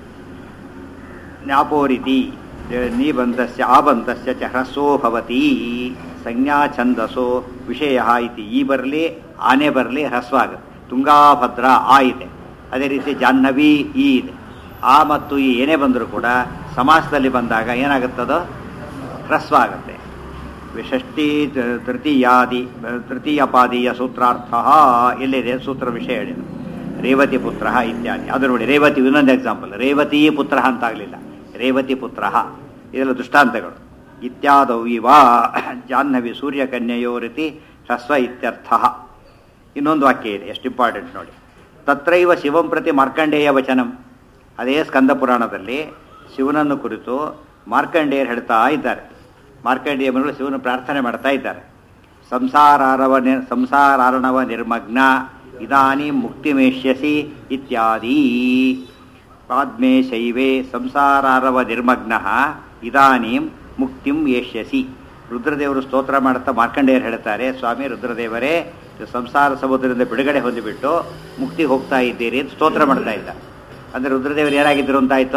ಜ್ಞಾಪೋರಿತಿ ನೀಬಂಧಸ್ಯ ಆಬಂಧಸ್ಯ ಚ ಹ್ರಸ್ವೋ ಭವತಿ ಸಂಜ್ಞಾ ಛಂದಸೋ ವಿಷಯ ಇತಿ ಈ ಬರಲಿ ಆನೆ ಬರಲಿ ಹ್ರಸ್ವ ಆಗುತ್ತೆ ತುಂಗಾಭದ್ರ ಆ ಇದೆ ಅದೇ ರೀತಿ ಜಾಹ್ನವಿ ಈ ಇದೆ ಆ ಮತ್ತು ಈ ಏನೇ ಬಂದರೂ ಕೂಡ ಸಮಾಸದಲ್ಲಿ ಬಂದಾಗ ಏನಾಗುತ್ತದೋ ಹ್ರಸ್ವ ಆಗುತ್ತೆ ಷಷ್ಠಿ ತ- ತೃತೀಯಾದಿ ತೃತೀಯಪಾದೀಯ ಸೂತ್ರಾರ್ಥ ಎಲ್ಲಿದೆ ಸೂತ್ರ ವಿಷಯ ಹೇಳಿದ್ರು ರೇವತಿ ಪುತ್ರ ಇತ್ಯಾದಿ ಅದು ನೋಡಿ ರೇವತಿ ಇನ್ನೊಂದು ಎಕ್ಸಾಂಪಲ್ ರೇವತಿ ಪುತ್ರ ಅಂತ ಆಗಲಿಲ್ಲ ರೇವತಿ ಪುತ್ರ ಇದೆಲ್ಲ ದೃಷ್ಟಾಂತಗಳು ಇತ್ಯಾದೌ ಇವ ಜಾಹ್ನವಿ ಸೂರ್ಯಕನ್ಯೆಯೋ ರೀತಿ ಹ್ರಸ್ವ ಇತ್ಯರ್ಥ ಇನ್ನೊಂದು ವಾಕ್ಯ ಇದೆ ಎಷ್ಟು ಇಂಪಾರ್ಟೆಂಟ್ ನೋಡಿ ತತ್ರೈವ ಶಿವಂ ಪ್ರತಿ ಮಾರ್ಕಂಡೇಯ ವಚನಂ ಅದೇ ಸ್ಕಂದ ಪುರಾಣದಲ್ಲಿ ಶಿವನನ್ನು ಕುರಿತು ಮಾರ್ಕಂಡೇಯರು ಹೇಳ್ತಾ ಇದ್ದಾರೆ ಮಾರ್ಕಂಡೇಯ ಮುನಿಗಳು ಶಿವನ ಪ್ರಾರ್ಥನೆ ಮಾಡ್ತಾ ಇದ್ದಾರೆ ಸಂಸಾರಾರವ ನಿರ್ ಸಂಸಾರಾರಣವ ನಿರ್ಮಗ್ನ ಇದಾನಿ ಮುಕ್ತಿಮೇಷ್ಯಸಿ ಇತ್ಯಾದಿ ಪಾದ್ಮೇ ಶೈವೇ ಸಂಸಾರಾರವ ನಿರ್ಮಗ್ನ ಇದಾನೀಂ ಮುಕ್ತಿಂ ಏಷ್ಯಸಿ ರುದ್ರದೇವರು ಸ್ತೋತ್ರ ಮಾಡುತ್ತಾ ಮಾರ್ಕಂಡೇಯರು ಹೇಳ್ತಾರೆ ಸ್ವಾಮಿ ರುದ್ರದೇವರೇ ಇದು ಸಂಸಾರ ಸಮುದ್ರದಿಂದ ಬಿಡುಗಡೆ ಹೊಂದಿಬಿಟ್ಟು ಮುಕ್ತಿ ಹೋಗ್ತಾ ಇದ್ದೀರಿ ಅಂತ ಸ್ತೋತ್ರ ಮಾಡ್ತಾ ಇದ್ದ ಅಂದರೆ ರುದ್ರದೇವರು ಏನಾಗಿದ್ರು ಅಂತಾಯ್ತು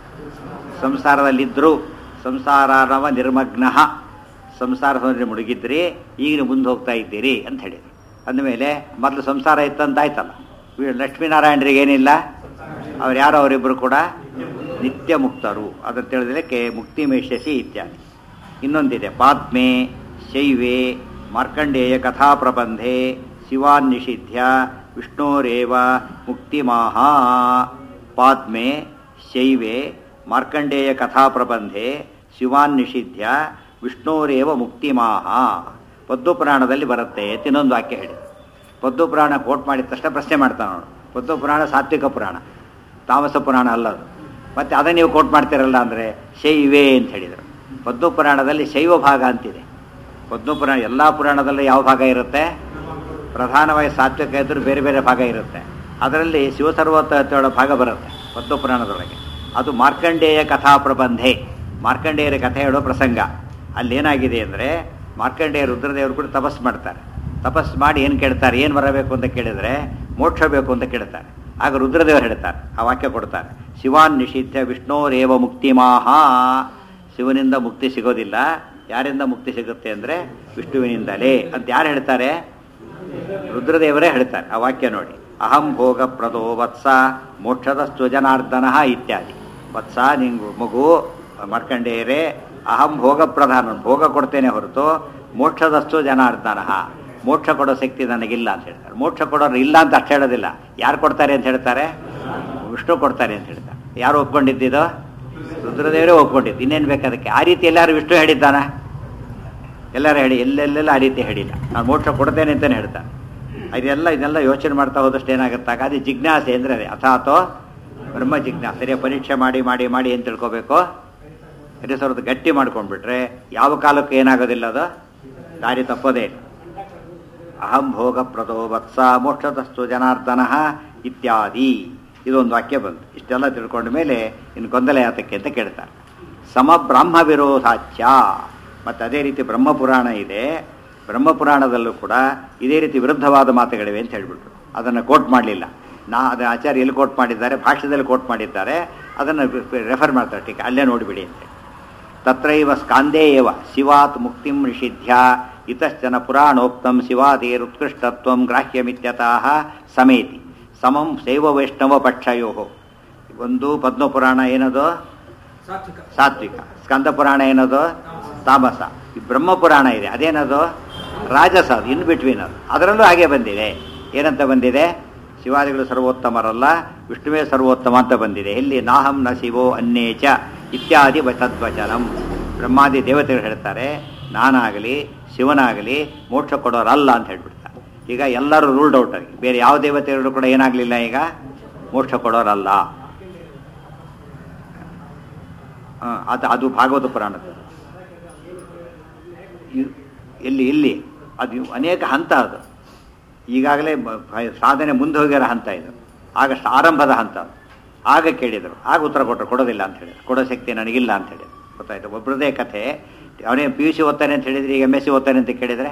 ಸಂಸಾರದಲ್ಲಿದ್ದರು ಸಂಸಾರಾರವ ನಿರ್ಮಗ್ನ ಸಂಸಾರ ಸಮುದ್ರ ಮುಳುಗಿದ್ರಿ ಈಗ ನೀವು ಮುಂದೆ ಹೋಗ್ತಾ ಇದ್ದೀರಿ ಅಂತ ಹೇಳಿದ್ರು ಅಂದಮೇಲೆ ಮೊದಲು ಸಂಸಾರ ಇತ್ತಂತ ಆಯ್ತಲ್ಲ ಇವ್ರು ಲಕ್ಷ್ಮೀನಾರಾಯಣರಿಗೆ ಏನಿಲ್ಲ ಅವ್ರು ಯಾರು ಅವರಿಬ್ಬರು ಕೂಡ ನಿತ್ಯ ಮುಕ್ತರು ಅದನ್ನು ತಿಳಿದಕ್ಕೆ ಮುಕ್ತಿ ಮೇಷಸಿ ಇತ್ಯಾದಿ ಇನ್ನೊಂದಿದೆ ಪಾದ್ಮೆ ಶೈವೆ ಮಾರ್ಕಂಡೇಯ ಕಥಾ ಪ್ರಬಂಧೆ ಶಿವಾನ್ ನಿಷಿಧ್ಯ ವಿಷ್ಣೋರೇವ ಮುಕ್ತಿಮಾಹ ಪಾದ್ಮೆ ಶೈವೆ ಮಾರ್ಕಂಡೇಯ ಕಥಾ ಪ್ರಬಂಧೆ ಶಿವಾನ್ ನಿಷಿಧ್ಯ ವಿಷ್ಣೋರೇವ ಮುಕ್ತಿಮಾಹ ಪದ್ದು ಪುರಾಣದಲ್ಲಿ ಬರುತ್ತೆ ಅಂತ ಇನ್ನೊಂದು ವಾಕ್ಯ ಹೇಳಿ ಪದ್ದು ಪುರಾಣ ಕೋಟ್ ಮಾಡಿದ ತಕ್ಷಣ ಪ್ರಶ್ನೆ ಮಾಡ್ತಾನೆ ನೋಡು ಪದ್ದು ಪುರಾಣ ಸಾತ್ವಿಕ ಪುರಾಣ ತಾಮಸ ಪುರಾಣ ಅಲ್ಲದು ಮತ್ತೆ ಅದನ್ನು ನೀವು ಕೋಟ್ ಮಾಡ್ತಿರಲ್ಲ ಅಂದರೆ ಶೈವೇ ಅಂತ ಹೇಳಿದರು ಪದ್ದು ಪುರಾಣದಲ್ಲಿ ಶೈವ ಭಾಗ ಅಂತಿದೆ ಪದ್ಮ ಪುರಾಣ ಎಲ್ಲ ಪುರಾಣದಲ್ಲೂ ಯಾವ ಭಾಗ ಇರುತ್ತೆ ಪ್ರಧಾನವಾಗಿ ಸಾತ್ವಿಕ ಇದ್ದರೂ ಬೇರೆ ಬೇರೆ ಭಾಗ ಇರುತ್ತೆ ಅದರಲ್ಲಿ ಶಿವಸರ್ವೋತ್ತ ಹೇಳೋ ಭಾಗ ಬರುತ್ತೆ ಪದ್ಮ ಪುರಾಣದೊಳಗೆ ಅದು ಮಾರ್ಕಂಡೇಯ ಕಥಾ ಪ್ರಬಂಧೆ ಮಾರ್ಕಂಡೇಯರ ಕಥೆ ಹೇಳೋ ಪ್ರಸಂಗ ಅಲ್ಲಿ ಏನಾಗಿದೆ ಅಂದರೆ ಮಾರ್ಕಂಡೇಯ ರುದ್ರದೇವರು ಕೂಡ ತಪಸ್ ಮಾಡ್ತಾರೆ ತಪಸ್ ಮಾಡಿ ಏನು ಕೇಳ್ತಾರೆ ಏನು ಬರಬೇಕು ಅಂತ ಕೇಳಿದರೆ ಮೋಕ್ಷ ಬೇಕು ಅಂತ ಕೇಳ್ತಾರೆ ಆಗ ರುದ್ರದೇವರು ಹೇಳ್ತಾರೆ ಆ ವಾಕ್ಯ ಕೊಡ್ತಾರೆ ಶಿವಾನ್ ನಿಷಿದ್ಧ ವಿಷ್ಣೋರೇವ ಮುಕ್ತಿಮಾಹ ಶಿವನಿಂದ ಮುಕ್ತಿ ಸಿಗೋದಿಲ್ಲ ಯಾರಿಂದ ಮುಕ್ತಿ ಸಿಗುತ್ತೆ ಅಂದರೆ ವಿಷ್ಣುವಿನಿಂದಲೇ ಅಂತ ಯಾರು ಹೇಳ್ತಾರೆ ರುದ್ರದೇವರೇ ಹೇಳ್ತಾರೆ ಆ ವಾಕ್ಯ ನೋಡಿ ಅಹಂ ಭೋಗ ಪ್ರದೋ ವತ್ಸ ಮೋಕ್ಷದಸ್ತು ಜನಾರ್ದನ ಇತ್ಯಾದಿ ವತ್ಸ ನಿಂಗು ಮಗು ಮಾಡ್ಕಂಡೇರೆ ಅಹಂ ಭೋಗ ಪ್ರಧಾನ ಭೋಗ ಕೊಡ್ತೇನೆ ಹೊರತು ಮೋಕ್ಷದಸ್ತು ಜನಾರ್ದನ ಮೋಕ್ಷ ಕೊಡೋ ಶಕ್ತಿ ನನಗಿಲ್ಲ ಅಂತ ಹೇಳ್ತಾರೆ ಮೋಕ್ಷ ಕೊಡೋರು ಇಲ್ಲ ಅಂತ ಅಷ್ಟು ಹೇಳೋದಿಲ್ಲ ಯಾರು ಕೊಡ್ತಾರೆ ಅಂತ ಹೇಳ್ತಾರೆ ವಿಷ್ಣು ಕೊಡ್ತಾರೆ ಅಂತ ಹೇಳ್ತಾರೆ ಯಾರು ಒಪ್ಕೊಂಡಿದ್ದಿದ್ದು ರುದ್ರದೇವರೇ ಒಪ್ಕೊಂಡಿದ್ದು ಇನ್ನೇನು ಬೇಕು ಅದಕ್ಕೆ ಆ ರೀತಿ ಎಲ್ಲರೂ ವಿಷ್ಣು ಹೇಳಿದ್ದಾನ ಎಲ್ಲರೂ ಹೇಳಿ ಎಲ್ಲೆಲ್ಲೆಲ್ಲ ಆ ರೀತಿ ಹೇಳಿಲ್ಲ ನಾನು ಮೋಕ್ಷ ಕೊಡ್ತೇನೆ ಅಂತಲೇ ಹೇಳ್ತಾನೆ ಇದೆಲ್ಲ ಇದೆಲ್ಲ ಯೋಚನೆ ಮಾಡ್ತಾ ಹೋದಷ್ಟು ಏನಾಗುತ್ತಾಗ ಅದು ಜಿಜ್ಞಾಸೆ ಅಂದರೆ ಅದೇ ಅಥಾತೋ ಬ್ರಹ್ಮ ಜಿಜ್ಞಾಸೆ ಸರಿಯ ಪರೀಕ್ಷೆ ಮಾಡಿ ಮಾಡಿ ಮಾಡಿ ಏನು ತಿಳ್ಕೊಬೇಕು ಸರಿ ಸ್ವಲ್ಪ ಗಟ್ಟಿ ಮಾಡ್ಕೊಂಡ್ಬಿಟ್ರೆ ಯಾವ ಕಾಲಕ್ಕೂ ಏನಾಗೋದಿಲ್ಲ ಅದು ದಾರಿ ತಪ್ಪೋದೇ ಇಲ್ಲ ಅಹಂ ಭೋಗ ಪ್ರದೋ ವತ್ಸ ಮೋಕ್ಷದಸ್ತು ಜನಾರ್ದನ ಇತ್ಯಾದಿ ಇದೊಂದು ವಾಕ್ಯ ಬಂತು ಇಷ್ಟೆಲ್ಲ ತಿಳ್ಕೊಂಡ ಮೇಲೆ ಇನ್ನು ಗೊಂದಲ ಯಾತಕ್ಕೆ ಅಂತ ಕೇಳ್ತಾರೆ ಸಮ ಬ್ರಹ್ಮ ವಿರೋಧಾಚ್ಯ ಮತ್ತು ಅದೇ ರೀತಿ ಬ್ರಹ್ಮಪುರಾಣ ಇದೆ ಬ್ರಹ್ಮಪುರಾಣದಲ್ಲೂ ಕೂಡ ಇದೇ ರೀತಿ ವಿರುದ್ಧವಾದ ಮಾತುಗಳಿವೆ ಅಂತ ಹೇಳ್ಬಿಟ್ರು ಅದನ್ನು ಕೋಟ್ ಮಾಡಲಿಲ್ಲ ನಾ ಅದನ್ನು ಆಚಾರ್ಯ ಎಲ್ಲಿ ಕೋಟ್ ಮಾಡಿದ್ದಾರೆ ಭಾಷೆದಲ್ಲಿ ಕೋಟ್ ಮಾಡಿದ್ದಾರೆ ಅದನ್ನು ರೆಫರ್ ಮಾಡ್ತಾರೆ ಟೀಕೆ ಅಲ್ಲೇ ನೋಡಿಬಿಡಿ ಅಂತ ತತ್ರೈವ ಸ್ಕಾಂದೇ ಏವ ಶಿವಾತ್ ಮುಕ್ತಿಂ ನಿಷಿಧ್ಯ ಇತಶ್ಚನ ಪುರಾಣೋಕ್ತಂ ಶಿವಾದೇರುತ್ಕೃಷ್ಟತ್ವಂ ಗ್ರಾಹ್ಯಮಿತ್ಯತಃ ಸಮೇತಿ ಸಮಂ ಶೈವ ವೈಷ್ಣವ ಪಕ್ಷಯೋ ಒಂದು ಪದ್ಮಪುರಾಣ ಏನದು ಸಾತ್ವಿಕ ಸಾತ್ವಿಕ ಸ್ಕಂದ ಪುರಾಣ ಏನದು ತಾಮಸ ಈ ಬ್ರಹ್ಮಪುರಾಣ ಇದೆ ಅದೇನದು ರಾಜಸ ಅದು ಇನ್ ಬಿಟ್ವೀನ್ ಅದು ಅದರಲ್ಲೂ ಹಾಗೆ ಬಂದಿದೆ ಏನಂತ ಬಂದಿದೆ ಶಿವಾದಿಗಳು ಸರ್ವೋತ್ತಮರಲ್ಲ ವಿಷ್ಣುವೇ ಸರ್ವೋತ್ತಮ ಅಂತ ಬಂದಿದೆ ಎಲ್ಲಿ ನಾಹಂ ನ ಶಿವೋ ಅನ್ನೇಚ ಇತ್ಯಾದಿ ವ- ತದ್ವಚನಂ ಬ್ರಹ್ಮಾದಿ ದೇವತೆಗಳು ಹೇಳ್ತಾರೆ ನಾನಾಗಲಿ ಶಿವನಾಗಲಿ ಮೋಕ್ಷ ಕೊಡೋರಲ್ಲ ಅಂತ ಹೇಳ್ಬಿಡ್ತಾರೆ ಈಗ ಎಲ್ಲರೂ ರೂಲ್ಡ್ ಔಟ್ ಆಗಿ ಬೇರೆ ಯಾವ ದೇವತೆಗಳು ಕೂಡ ಏನಾಗಲಿಲ್ಲ ಈಗ ಮೋಕ್ಷ ಕೊಡೋರಲ್ಲ ಆ, ಅದು ಅದು ಭಾಗವತ ಪುರಾಣದ ಇ- ಎಲ್ಲಿ ಇಲ್ಲಿ ಅದು ಅನೇಕ ಹಂತ ಅದು ಈಗಾಗಲೇ ಬ- ಭ- ಸಾಧನೆ ಮುಂದೆ ಹೋಗಿರೋ ಹಂತ ಇದು ಆಗಸ್ಟ್ ಆರಂಭದ ಹಂತ ಅದು. ಆಗ ಕೇಳಿದರು ಆಗ ಉತ್ತರ ಕೊಟ್ಟರು ಕೊಡೋದಿಲ್ಲ ಅಂತ ಹೇಳಿದ್ರು ಕೊಡೋ ಶಕ್ತಿ ನನಗಿಲ್ಲ ಅಂತ ಹೇಳಿದ್ರು ಗೊತ್ತಾಯ್ತು ಒಬ್ಬರದೇ ಕಥೆ ಅವನೇ ಪಿ ಯು ಸಿ ಓದ್ತಾನೆ ಅಂತ ಹೇಳಿದ್ರೆ ಈಗ ಎಮ್ ಎಸ್ ಸಿ ಓದ್ತಾನೆ ಅಂತ ಕೇಳಿದರೆ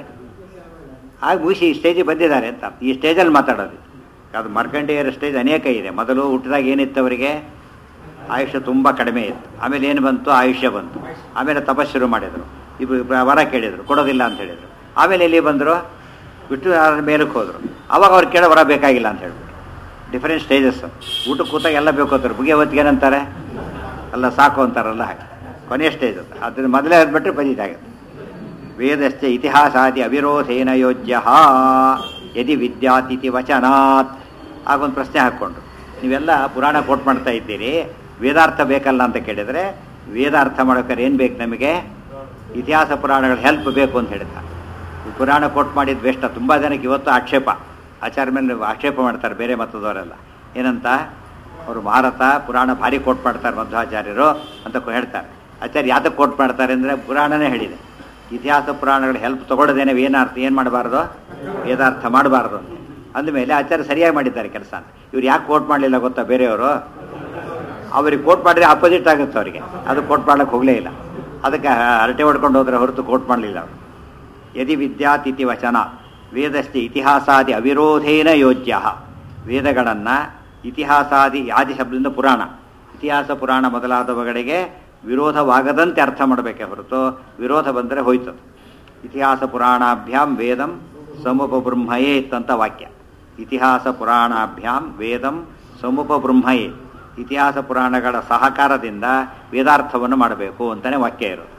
ಆಗ ಮುಗಿಸಿ ಈ ಸ್ಟೇಜಿಗೆ ಬಂದಿದ್ದಾರೆ ಅಂತ ಈ ಸ್ಟೇಜಲ್ಲಿ ಮಾತಾಡೋದು ಅದು ಮರ್ಕಂಡೇಯರ ಸ್ಟೇಜ್ ಅನೇಕ ಇದೆ ಮೊದಲು ಹುಟ್ಟಿದಾಗ ಏನಿತ್ತು ಅವರಿಗೆ ಆಯುಷ್ಯ ತುಂಬ ಕಡಿಮೆ ಇತ್ತು ಆಮೇಲೆ ಏನು ಬಂತು ಆಯುಷ್ಯ ಬಂತು ಆಮೇಲೆ ತಪಸ್ ಶುರು ಮಾಡಿದರು ಇಬ್ಬರು ಇಬ್ರು ವರ ಕೇಳಿದರು ಕೊಡೋದಿಲ್ಲ ಅಂತ ಹೇಳಿದರು ಆಮೇಲೆ ಎಲ್ಲಿ ಬಂದರು ಬಿಟ್ಟು ಯಾರ ಮೇಲಕ್ಕೆ ಹೋದರು ಅವಾಗ ಅವ್ರು ಕೇಳೋ ವರ ಬೇಕಾಗಿಲ್ಲ ಅಂತ ಹೇಳ್ಬಿಟ್ಟು ಡಿಫರೆಂಟ್ ಸ್ಟೇಜಸ್ ಊಟಕ್ಕೆ ಕೂತಾಗ ಎಲ್ಲ ಬೇಕು ಅಂತಾರೆ ಬುಗೆ ಹೊತ್ತಿಗೆ ಏನಂತಾರೆ ಎಲ್ಲ ಸಾಕು ಅಂತಾರಲ್ಲ ಹಾಗೆ ಕೊನೆಯ ಸ್ಟೇಜ್ ಅದು ಅದನ್ನ ಮೊದಲೇ ಬಿಟ್ಟರೆ ಪದೀತಾಗುತ್ತೆ ವೇದಶ್ಚ ಇತಿಹಾಸಾದಿ ಅವಿರೋಧೇನ ಯೋಜ್ಯ ಯದಿ ವಿದ್ಯಾತಿಥಿ ವಚನಾತ್ ಆಗೊಂದು ಪ್ರಶ್ನೆ ಹಾಕ್ಕೊಂಡ್ರು ನೀವೆಲ್ಲ ಪುರಾಣ ಕೋಟ್ ಮಾಡ್ತಾ ಇದ್ದೀರಿ ವೇದಾರ್ಥ ಬೇಕಲ್ಲ ಅಂತ ಕೇಳಿದರೆ ವೇದಾರ್ಥ ಮಾಡೋಕ್ಕಾರೆ ಏನು ಬೇಕು ನಮಗೆ ಇತಿಹಾಸ ಪುರಾಣಗಳ ಹೆಲ್ಪ್ ಬೇಕು ಅಂತ ಹೇಳಿದ ಈ ಪುರಾಣ ಕೋಟ್ ಮಾಡಿದ ವೇಷ್ಟ ತುಂಬ ಜನಕ್ಕೆ ಇವತ್ತು ಆಕ್ಷೇಪ ಆಚಾರ ಮೇಲೆ ಆಕ್ಷೇಪ ಮಾಡ್ತಾರೆ ಬೇರೆ ಮತದವರೆಲ್ಲ ಏನಂತ ಅವರು ಭಾರತ ಪುರಾಣ ಭಾರಿ ಕೋಟ್ ಮಾಡ್ತಾರೆ ಮಧ್ವಾಚಾರ್ಯರು ಅಂತ ಕೊ- ಹೇಳ್ತಾರೆ ಆಚಾರ್ಯ ಯಾತಕ್ಕೆ ಕೋಟ್ ಮಾಡ್ತಾರೆ ಅಂದರೆ ಪುರಾಣನೇ ಹೇಳಿದೆ ಇತಿಹಾಸ ಪುರಾಣಗಳ ಹೆಲ್ಪ್ ತಗೊಳ್ಳೋದೇನೆ ಏನಾರ್ಥ ಏನು ಮಾಡಬಾರ್ದು ವೇದಾರ್ಥ ಮಾಡಬಾರ್ದು ಅಂತ ಅಂದಮೇಲೆ ಆಚಾರ್ಯ ಸರಿಯಾಗಿ ಮಾಡಿದ್ದಾರೆ ಕೆಲಸ ಇವ್ರು ಯಾಕೆ ಕೋಟ್ ಮಾಡಲಿಲ್ಲ ಗೊತ್ತಾ ಬೇರೆಯವರು ಅವ್ರಿಗೆ ಕೋಟ್ ಮಾಡಿದ್ರೆ ಅಪೋಸಿಟ್ ಆಗುತ್ತೆ ಅವರಿಗೆ ಅದು ಕೋಟ್ ಮಾಡ್ಲಿಕ್ಕೆ ಹೋಗಲೇ ಇಲ್ಲ ಅದಕ್ಕೆ ಹರಟೆ ಹೊಡ್ಕೊಂಡು ಹೋದ್ರೆ ಹೊರತು ಕೋಟ್ ಮಾಡಲಿಲ್ಲ ಅವರು ಯದಿ ವಿದ್ಯಾತಿಥಿ ವಚನ ವೇದಸ್ತಿ ಇತಿಹಾಸಾದಿ ಅವಿರೋಧೇನ ಯೋಜ್ಯ ವೇದಗಳನ್ನು ಇತಿಹಾಸಾದಿ ಯಾದಿ ಶಬ್ದದಿಂದ ಪುರಾಣ ಇತಿಹಾಸ ಪುರಾಣ ಮೊದಲಾದವುಗಳಿಗೆ ವಿರೋಧವಾಗದಂತೆ ಅರ್ಥ ಮಾಡಬೇಕೇ ಹೊರತು ವಿರೋಧ ಬಂದರೆ ಹೋಯ್ತು ಇತಿಹಾಸ ಪುರಾಣಾಭ್ಯಾಂ ವೇದಂ ಸಮುಪಬ್ರಹ್ಮಯೇತ್ ಅಂತ ವಾಕ್ಯ ಇತಿಹಾಸ ಪುರಾಣಾಭ್ಯಾಂ ವೇದಂ ಸಮುಪಬ್ರಹ್ಮಯೇತ್ ಇತಿಹಾಸ ಪುರಾಣಗಳ ಸಹಕಾರದಿಂದ ವೇದಾರ್ಥವನ್ನು ಮಾಡಬೇಕು ಅಂತಲೇ ವಾಕ್ಯ ಇರೋದು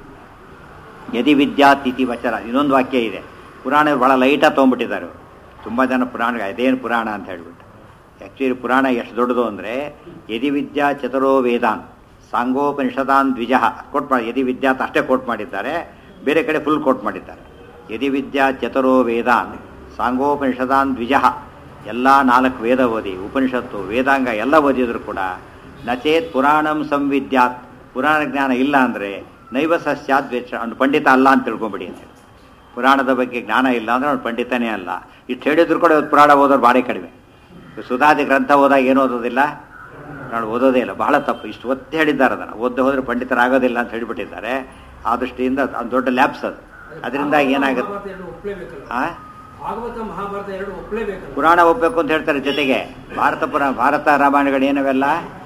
ಯದಿ ವಿದ್ಯಾತಿಥಿ ವಚನ ಇನ್ನೊಂದು ವಾಕ್ಯ ಇದೆ ಪುರಾಣ ಭಾಳ ಲೈಟಾಗಿ ತೊಗೊಂಡ್ಬಿಟ್ಟಿದ್ದಾರೆ ಅವರು ತುಂಬ ಜನ ಪುರಾಣ ಇದೇನು ಪುರಾಣ ಅಂತ ಹೇಳ್ಬಿಟ್ಟು ಆ್ಯಕ್ಚುಲಿ ಪುರಾಣ ಎಷ್ಟು ದೊಡ್ಡದು ಅಂದರೆ ಯದಿ ವಿದ್ಯಾ ಚತುರೋ ವೇದಾನ್ ಸಾಂಗೋಪನಿಷದಾನ್ ದ್ವಿಜ ಕೋಟ್ ಮಾಡಿ ಯದಿ ವಿದ್ಯಾ ಅಂತ ಅಷ್ಟೇ ಕೋಟ್ ಮಾಡಿದ್ದಾರೆ ಬೇರೆ ಕಡೆ ಫುಲ್ ಕೋಟ್ ಮಾಡಿದ್ದಾರೆ ಯದಿ ವಿದ್ಯಾ ಚತುರೋ ವೇದಾನ್ ಸಾಂಗೋಪನಿಷದಾನ್ ದ್ವಿಜ ಎಲ್ಲ ನಾಲ್ಕು ವೇದ ಓದಿ ಉಪನಿಷತ್ತು ವೇದಾಂಗ ಎಲ್ಲ ಓದಿದ್ರು ಕೂಡ ನಚೇತ್ ಪುರಾಣಂ ಸಂವಿದ್ಯಾತ್ ಪುರಾಣ ಜ್ಞಾನ ಇಲ್ಲ ಅಂದರೆ ನೈವ ಸಸ್ಯಾತ್ ವೇಷ ಅವ್ನು ಪಂಡಿತ ಅಲ್ಲ ಅಂತ ತಿಳ್ಕೊಂಬಿಡಿ ಅಂತ ಹೇಳಿ. ಪುರಾಣದ ಬಗ್ಗೆ ಜ್ಞಾನ ಇಲ್ಲ ಅಂದ್ರೆ ಅವ್ನು ಪಂಡಿತನೇ ಅಲ್ಲ ಇಷ್ಟು ಹೇಳಿದ್ರು ಕೂಡ ಇವತ್ತು ಪುರಾಣ ಓದೋರು ಭಾರಿ ಕಡಿಮೆ ಸುಧಾದಿ ಗ್ರಂಥ ಓದಾಗ ಏನು ಓದೋದಿಲ್ಲ ನಾನು ಓದೋದೇ ಇಲ್ಲ ಬಹಳ ತಪ್ಪು ಇಷ್ಟು ಒತ್ತಿ ಹೇಳಿದ್ದಾರೆ ಅದನ್ನು ಓದ್ದೆ ಹೋದ್ರೆ ಪಂಡಿತರಾಗೋದಿಲ್ಲ ಅಂತ ಹೇಳಿಬಿಟ್ಟಿದ್ದಾರೆ ಆ ದೃಷ್ಟಿಯಿಂದ ಅದು ದೊಡ್ಡ ಲ್ಯಾಬ್ಸ್ ಅದು ಅದರಿಂದಾಗಿ ಏನಾಗುತ್ತೆ ಮಹಾಭಾರತ ಎರಡು ಒಪ್ಲೇಬೇಕಲ್ಲ ಆ ಭಾಗವತ ಮಹಾಭಾರತ ಎರಡು ಒಪ್ಲೇಬೇಕಲ್ಲ ಪುರಾಣ ಒಪ್ಪಬೇಕು ಅಂತ ಹೇಳ್ತಾರೆ ಜೊತೆಗೆ ಭಾರತ ಪುರ ಭಾರತ ರಾಮಾಯಣಗಳು ಏನವೆಲ್ಲ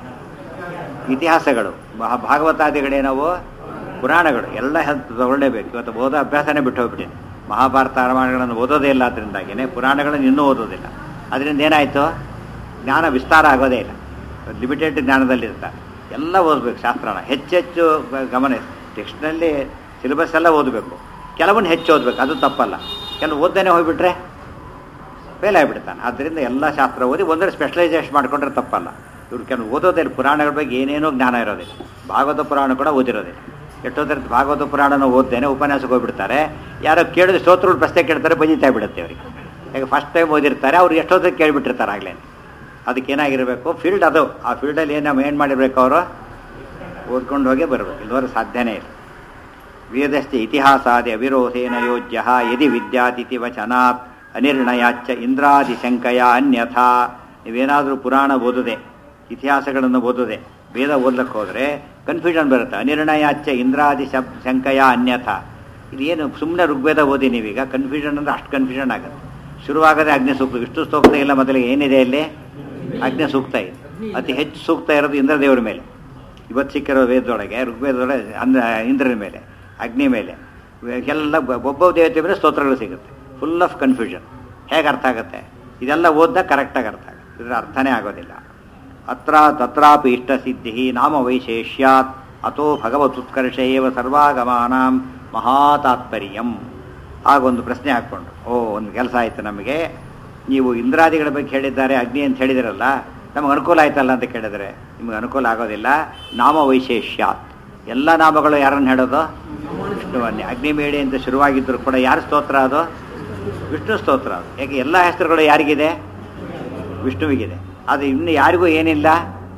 ಇತಿಹಾಸಗಳು ಮಹಾ- ಭಾಗವತಾದಿಗಳೇನವು ಪುರಾಣಗಳು ಎಲ್ಲ ಹೆಲ್ತ್ ತಗೊಳ್ಳೇಬೇಕು ಇವತ್ತು ಓದೋ ಅಭ್ಯಾಸನೇ ಬಿಟ್ಟು ಹೋಗ್ಬಿಟ್ಟಿದೆ ಮಹಾಭಾರತ ರಾಮಾಯಣಗಳನ್ನು ಓದೋದೇ ಇಲ್ಲ ಅದರಿಂದಾಗಿನೇ ಪುರಾಣಗಳನ್ನು ಇನ್ನೂ ಓದೋದಿಲ್ಲ ಅದರಿಂದ ಏನಾಯಿತು ಜ್ಞಾನ ವಿಸ್ತಾರ ಆಗೋದೇ ಇಲ್ಲ ಲಿಮಿಟೆಡ್ ಜ್ಞಾನದಲ್ಲಿರ್ತಾರೆ ಎಲ್ಲ ಓದಬೇಕು ಶಾಸ್ತ್ರನ ಹೆಚ್ಚೆಚ್ಚು ಗ- ಗಮನ ಟೆಕ್ಸ್ಟ್ನಲ್ಲಿ ಸಿಲೆಬಸ್ ಎಲ್ಲ ಓದಬೇಕು ಕೆಲವನ್ನ ಹೆಚ್ಚು ಓದಬೇಕು ಅದು ತಪ್ಪಲ್ಲ ಕೆಲವು ಓದ್ದೇನೆ ಹೋಗ್ಬಿಟ್ರೆ ಫೇಲ್ ಆಗಿಬಿಡ್ತಾನೆ ಆದ್ದರಿಂದ ಎಲ್ಲ ಶಾಸ್ತ್ರ ಓದಿ ಒಂದರ ಸ್ಪೆಷಲೈಸೇಷನ್ ಮಾಡ್ಕೊಂಡ್ರೆ ತಪ್ಪಲ್ಲ ಇವ್ರು ಕೆಲವು ಓದೋದಿಲ್ಲ ಪುರಾಣಗಳ ಬಗ್ಗೆ ಏನೇನೋ ಜ್ಞಾನ ಇರೋದಿಲ್ಲ ಭಾಗವತ ಪುರಾಣ ಕೂಡ ಓದಿರೋದಿಲ್ಲ ಎಷ್ಟೋದ್ರ ಭಾಗವತ ಪುರಾಣನ ಓದ್ದೇನೆ ಉಪನ್ಯಾಸಕ್ಕೆ ಹೋಗ್ಬಿಡ್ತಾರೆ ಯಾರೋ ಕೇಳಿದ್ರೆ ಸ್ತೋತ್ರಗಳು ಪ್ರಶ್ನೆ ಕೇಳ್ತಾರೆ ಬಜಿತಾ ಬಿಡುತ್ತೆ ಅವರಿಗೆ ಈಗ ಫಸ್ಟ್ ಟೈಮ್ ಓದಿರ್ತಾರೆ ಅವ್ರು ಎಷ್ಟೊತ್ತಿಗೆ ಕೇಳಿಬಿಟ್ಟಿರ್ತಾರೆ ಆಗಲೇ ಅದಕ್ಕೆ ಏನಾಗಿರಬೇಕು ಫೀಲ್ಡ್ ಅದು ಆ ಫೀಲ್ಡಲ್ಲಿ ಏನು ನಾವು ಏನು ಮಾಡಿರ್ಬೇಕು ಅವರು ಓದ್ಕೊಂಡು ಹೋಗೇ ಬರಬೇಕು ಇಲ್ಲವರೆ ಸಾಧ್ಯನೇ ಇಲ್ಲ ವೇದಶ್ಚ ಇತಿಹಾಸಾದಿ ಅವಿರೋಧೇನ ಯೋಜ್ಯ ಯದಿ ವಿದ್ಯಾತಿಥಿ ವಚನಾತ್ ಅನಿರ್ಣಯಾಚ್ಚ ಇಂದ್ರಾದಿಶಂಕಯ ಅನ್ಯಥಾ ನೀವೇನಾದರೂ ಪುರಾಣ ಓದುದೆ ಇತಿಹಾಸಗಳನ್ನು ಓದುದೆ ವೇದ ಓದ್ಲಿಕ್ಕೆ ಹೋದರೆ ಕನ್ಫ್ಯೂಷನ್ ಬರುತ್ತೆ ಅನಿರ್ಣಯಾಚ್ಚ ಇಂದ್ರಾದಿ ಶಬ್ ಶಂಕಯ ಅನ್ಯಥಾ ಇದೇನು ಸುಮ್ಮನೆ ಋಗ್ವೇದ ಓದಿ ನೀವೀಗ ಕನ್ಫ್ಯೂಷನ್ ಅಂದರೆ ಅಷ್ಟು ಕನ್ಫ್ಯೂಷನ್ ಆಗುತ್ತೆ ಶುರುವಾಗದೆ ಅಗ್ನಿ ಸೂಕ್ತ ವಿಷ್ಣು ಸ್ತೋತ್ರ ಇಲ್ಲ ಮೊದಲಿಗೆ ಏನಿದೆ ಅಲ್ಲಿ ಅಗ್ನಿ ಸೂಕ್ತ ಇದೆ ಅತಿ ಹೆಚ್ಚು ಸೂಕ್ತ ಇರೋದು ಇಂದ್ರದೇವರ ಮೇಲೆ ಇವತ್ತು ಸಿಕ್ಕಿರೋ ವೇದದೊಳಗೆ ಋಗ್ವೇದದೊಳಗೆ ಅಂದ್ರ ಇಂದ್ರನ ಮೇಲೆ ಅಗ್ನಿ ಮೇಲೆ ಎಲ್ಲ ಬ- ಒಬ್ಬ ದೇವತೆ ಮೇಲೆ ಸ್ತೋತ್ರಗಳು ಸಿಗುತ್ತೆ ಫುಲ್ ಆಫ್ ಕನ್ಫ್ಯೂಷನ್ ಹೇಗೆ ಅರ್ಥ ಆಗುತ್ತೆ ಇದೆಲ್ಲ ಓದ್ದಾಗ ಕರೆಕ್ಟಾಗಿ ಅರ್ಥ ಆಗುತ್ತೆ ಇದರ ಅರ್ಥನೇ ಆಗೋದಿಲ್ಲ ಅತ್ರ ತತ್ರಾಪಿ ಇಷ್ಟಸಿದ್ಧಿ ನಾಮ ವೈಶೇಷ್ಯಾತ್ ಅಥೋ ಭಗವತುತ್ಕರ್ಷ ಏವ ಸರ್ವಾಗಮಾನಾಂ ಮಹಾತಾತ್ಪರ್ಯಂ ಆಗೊಂದು ಪ್ರಶ್ನೆ ಹಾಕ್ಕೊಂಡು ಓ ಒಂದು ಕೆಲಸ ಆಯಿತು ನಮಗೆ ನೀವು ಇಂದ್ರಾದಿಗಳ ಬಗ್ಗೆ ಹೇಳಿದ್ದಾರೆ ಅಗ್ನಿ ಅಂತ ಹೇಳಿದಿರಲ್ಲ ನಮಗೆ ಅನುಕೂಲ ಆಯ್ತಲ್ಲ ಅಂತ ಕೇಳಿದರೆ ನಿಮಗೆ ಅನುಕೂಲ ಆಗೋದಿಲ್ಲ ನಾಮ ವೈಶೇಷ್ಯಾತ್ ಎಲ್ಲ ನಾಮಗಳು ಯಾರನ್ನು ಹೇಳೋದು ವಿಷ್ಣುವನ್ನೇ ಅಗ್ನಿಮೇಳಿ ಅಂತ ಶುರುವಾಗಿದ್ದರೂ ಕೂಡ ಯಾರ ಸ್ತೋತ್ರ ಅದು ವಿಷ್ಣು ಸ್ತೋತ್ರ ಅದು ಯಾಕೆ ಎಲ್ಲ ಹೆಸರುಗಳು ಯಾರಿಗಿದೆ ವಿಷ್ಣುವಿಗಿದೆ ಅದು ಇನ್ನು ಯಾರಿಗೂ ಏನಿಲ್ಲ